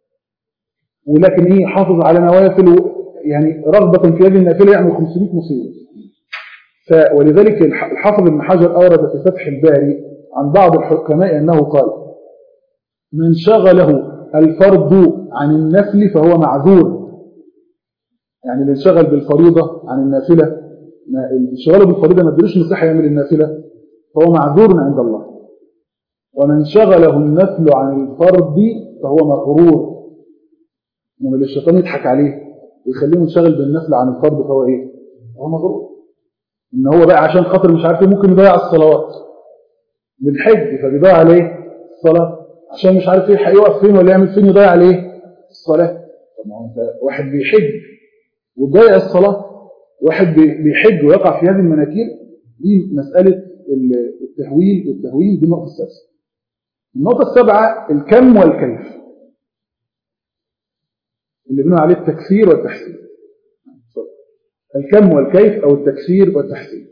ولكن ايه حافظ على نوافل و... يعني رغبة في هذه النافلة يعمل 500 مصيبة ف... ولذلك الحافظ ابن حجر أورد في فتح الباري عن بعض الحكماء أنه قال من شغله الفرد عن النفل فهو معذور يعني اللي انشغل بالفريضة عن النافلة انشغاله بالفريضة ما ادلوش مساحة يعمل النافلة فهو معذور عند الله ومن شغله النفل عن الفرد فهو مغرور انما اللي الشيطان يضحك عليه ويخليه منشغل بالنفل عن الفرد فهو ايه هو مغرور ان هو بقى عشان خاطر مش عارف ممكن يضيع الصلوات بالحج فبيضيع عليه الصلاة عشان مش عارف ايه هيقف فين ولا يعمل فين يضيع عليه الصلاة طب ما هو انت واحد بيحج وتضيع الصلاة واحد بيحج ويقع في هذه المناكير دي مسألة التهويل والتهويل دي النقطة السادسة النقطة السابعة الكم والكيف اللي بنقول عليه التكثير والتحسين الكم والكيف أو التكثير والتحسين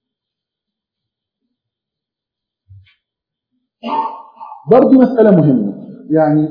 برضه مسألة مهمة يعني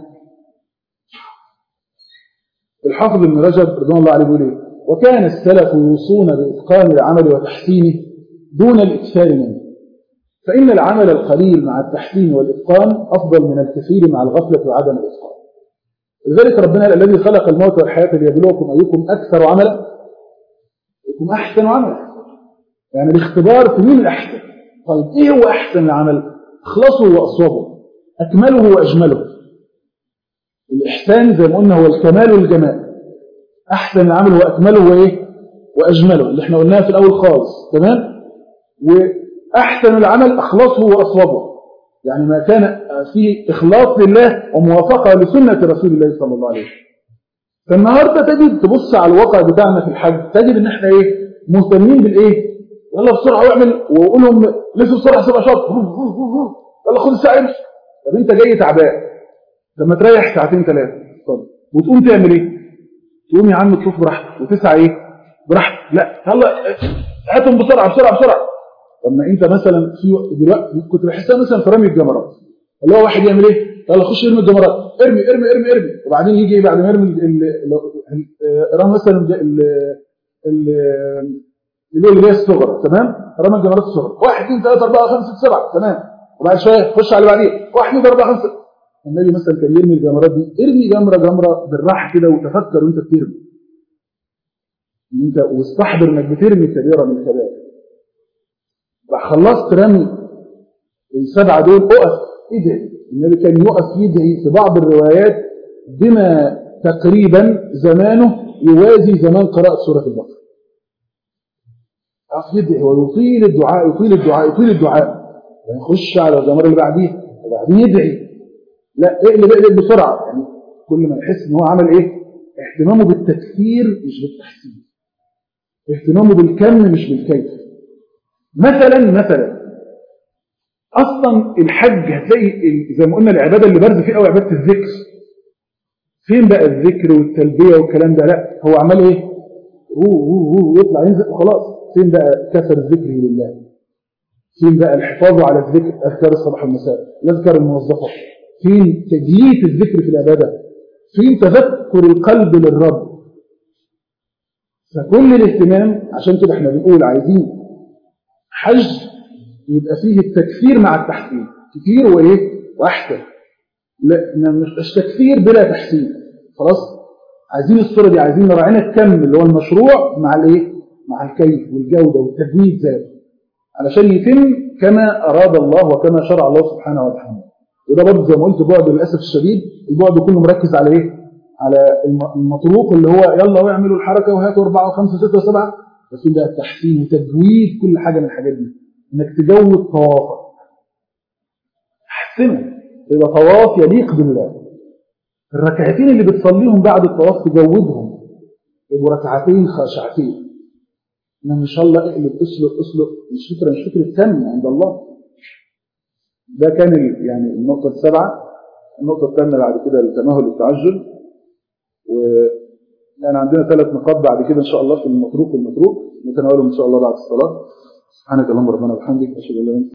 الحافظ ابن رجب رضوان الله عليه بيقول ايه وكان السلف يوصون بإتقان العمل وتحسينه دون الإكثار منه فإن العمل القليل مع التحسين والإتقان أفضل من الكثير مع الغفلة وعدم الإتقان لذلك ربنا قال الذي خلق الموت والحياة ليبلوكم أيكم أكثر عملا أيكم أحسن عملا يعني الاختبار في مين الأحسن طيب إيه هو أحسن العمل أخلصه وأصوبه أكمله وأجمله الإحسان زي ما قلنا هو الكمال والجمال أحسن العمل وأكمله وإيه وأجمله اللي احنا قلناها في الأول خالص تمام وأحسن العمل أخلصه وأصوبه يعني ما كان فيه إخلاص لله وموافقة لسنة رسول الله صلى الله عليه وسلم فالنهاردة تجد تبص على الواقع بتاعنا في الحج تجد ان احنا ايه مهتمين بالايه يلا بسرعة واعمل وقول لهم لسه بسرعة سبع شهر يلا خد الساعة امشي طب انت جاي تعبان لما تريح ساعتين ثلاثة اتفضل وتقوم تعمل ايه تقوم يا عم تشوف براحتك وتسعى ايه براحتك لا يلا هاتهم بسرعة بسرعة بسرعة لما انت مثلا في دلوقتي كنت بحسها مثلا في رمي الجمرات اللي هو واحد يعمل ايه يلا خش ارمي الجمرات ارمي ارمي ارمي ارمي وبعدين يجي بعد ما يرمي رمى مثلا اللي هو اللي هي الصغرى تمام رمى الجمرات الصغرى واحد اثنين ثلاثة أربعة خمسة سبعة تمام وبعد شوية خش على اللي بعديه واحد اثنين أربعة خمسة النبي مثلا كان يرمي الجمرات دي ارمي جمرة جمرة بالراحة كده وتفكر وانت بترمي انت واستحضر انك بترمي كبيرة من الكبائر خلصت رمي السبعة دول اقف ادعي النبي كان يقف يدعي في بعض الروايات بما تقريبا زمانه يوازي زمان قراءة سورة البقرة يقف يدعي ويطيل الدعاء يطيل الدعاء يطيل الدعاء ويخش على الجمر اللي بعديه وبعدين يدعي لا اقلب اقلب بسرعة يعني كل ما يحس ان هو عمل ايه اهتمامه بالتكثير مش بالتحسين اهتمامه بالكم مش بالكيف مثلا مثلا اصلا الحج هتلاقي ال- زي ما قلنا العباده اللي بارزه فيه قوي عباده الذكر فين بقى الذكر والتلبيه والكلام ده لا هو عمال ايه هو هو هو يطلع ينزل وخلاص فين بقى كثر الذكر لله فين بقى الحفاظ على الذكر اذكار الصباح والمساء الاذكار الموظفه فين تجلية الذكر في العباده فين تذكر القلب للرب فكل الاهتمام عشان كده احنا بنقول عايزين حج يبقى فيه التكثير مع التحسين كتير وايه واحسن لا مش تكثير بلا تحسين خلاص عايزين الصوره دي عايزين نراعينا الكم اللي هو المشروع مع الايه مع الكيف والجوده والتجويد ذاته علشان يتم كما اراد الله وكما شرع الله سبحانه وتعالى وده برضه زي ما قلت بعد للاسف الشديد البعد كله مركز على ايه على الم- المطروق اللي هو يلا واعملوا الحركه وهاتوا اربعه وخمسه وسته وسبعه بس ده التحسين وتجويد كل حاجه من الحاجات دي انك تجود طوافك حسنه يبقى طواف يليق بالله الركعتين اللي بتصليهم بعد الطواف تجودهم يبقوا ركعتين خاشعتين انما ان شاء الله اقلب اسلق اسلق مش فكره مش فكره كم عند الله ده كان ال- يعني النقطه السابعه النقطه الثامنه بعد كده التمهل للتعجل و يعني عندنا ثلاث نقاط بعد كده ان شاء الله في المتروك والمتروك نتناولهم ان شاء الله بعد الصلاه سبحانك اللهم ربنا وبحمدك اشهد ان لا اله الا انت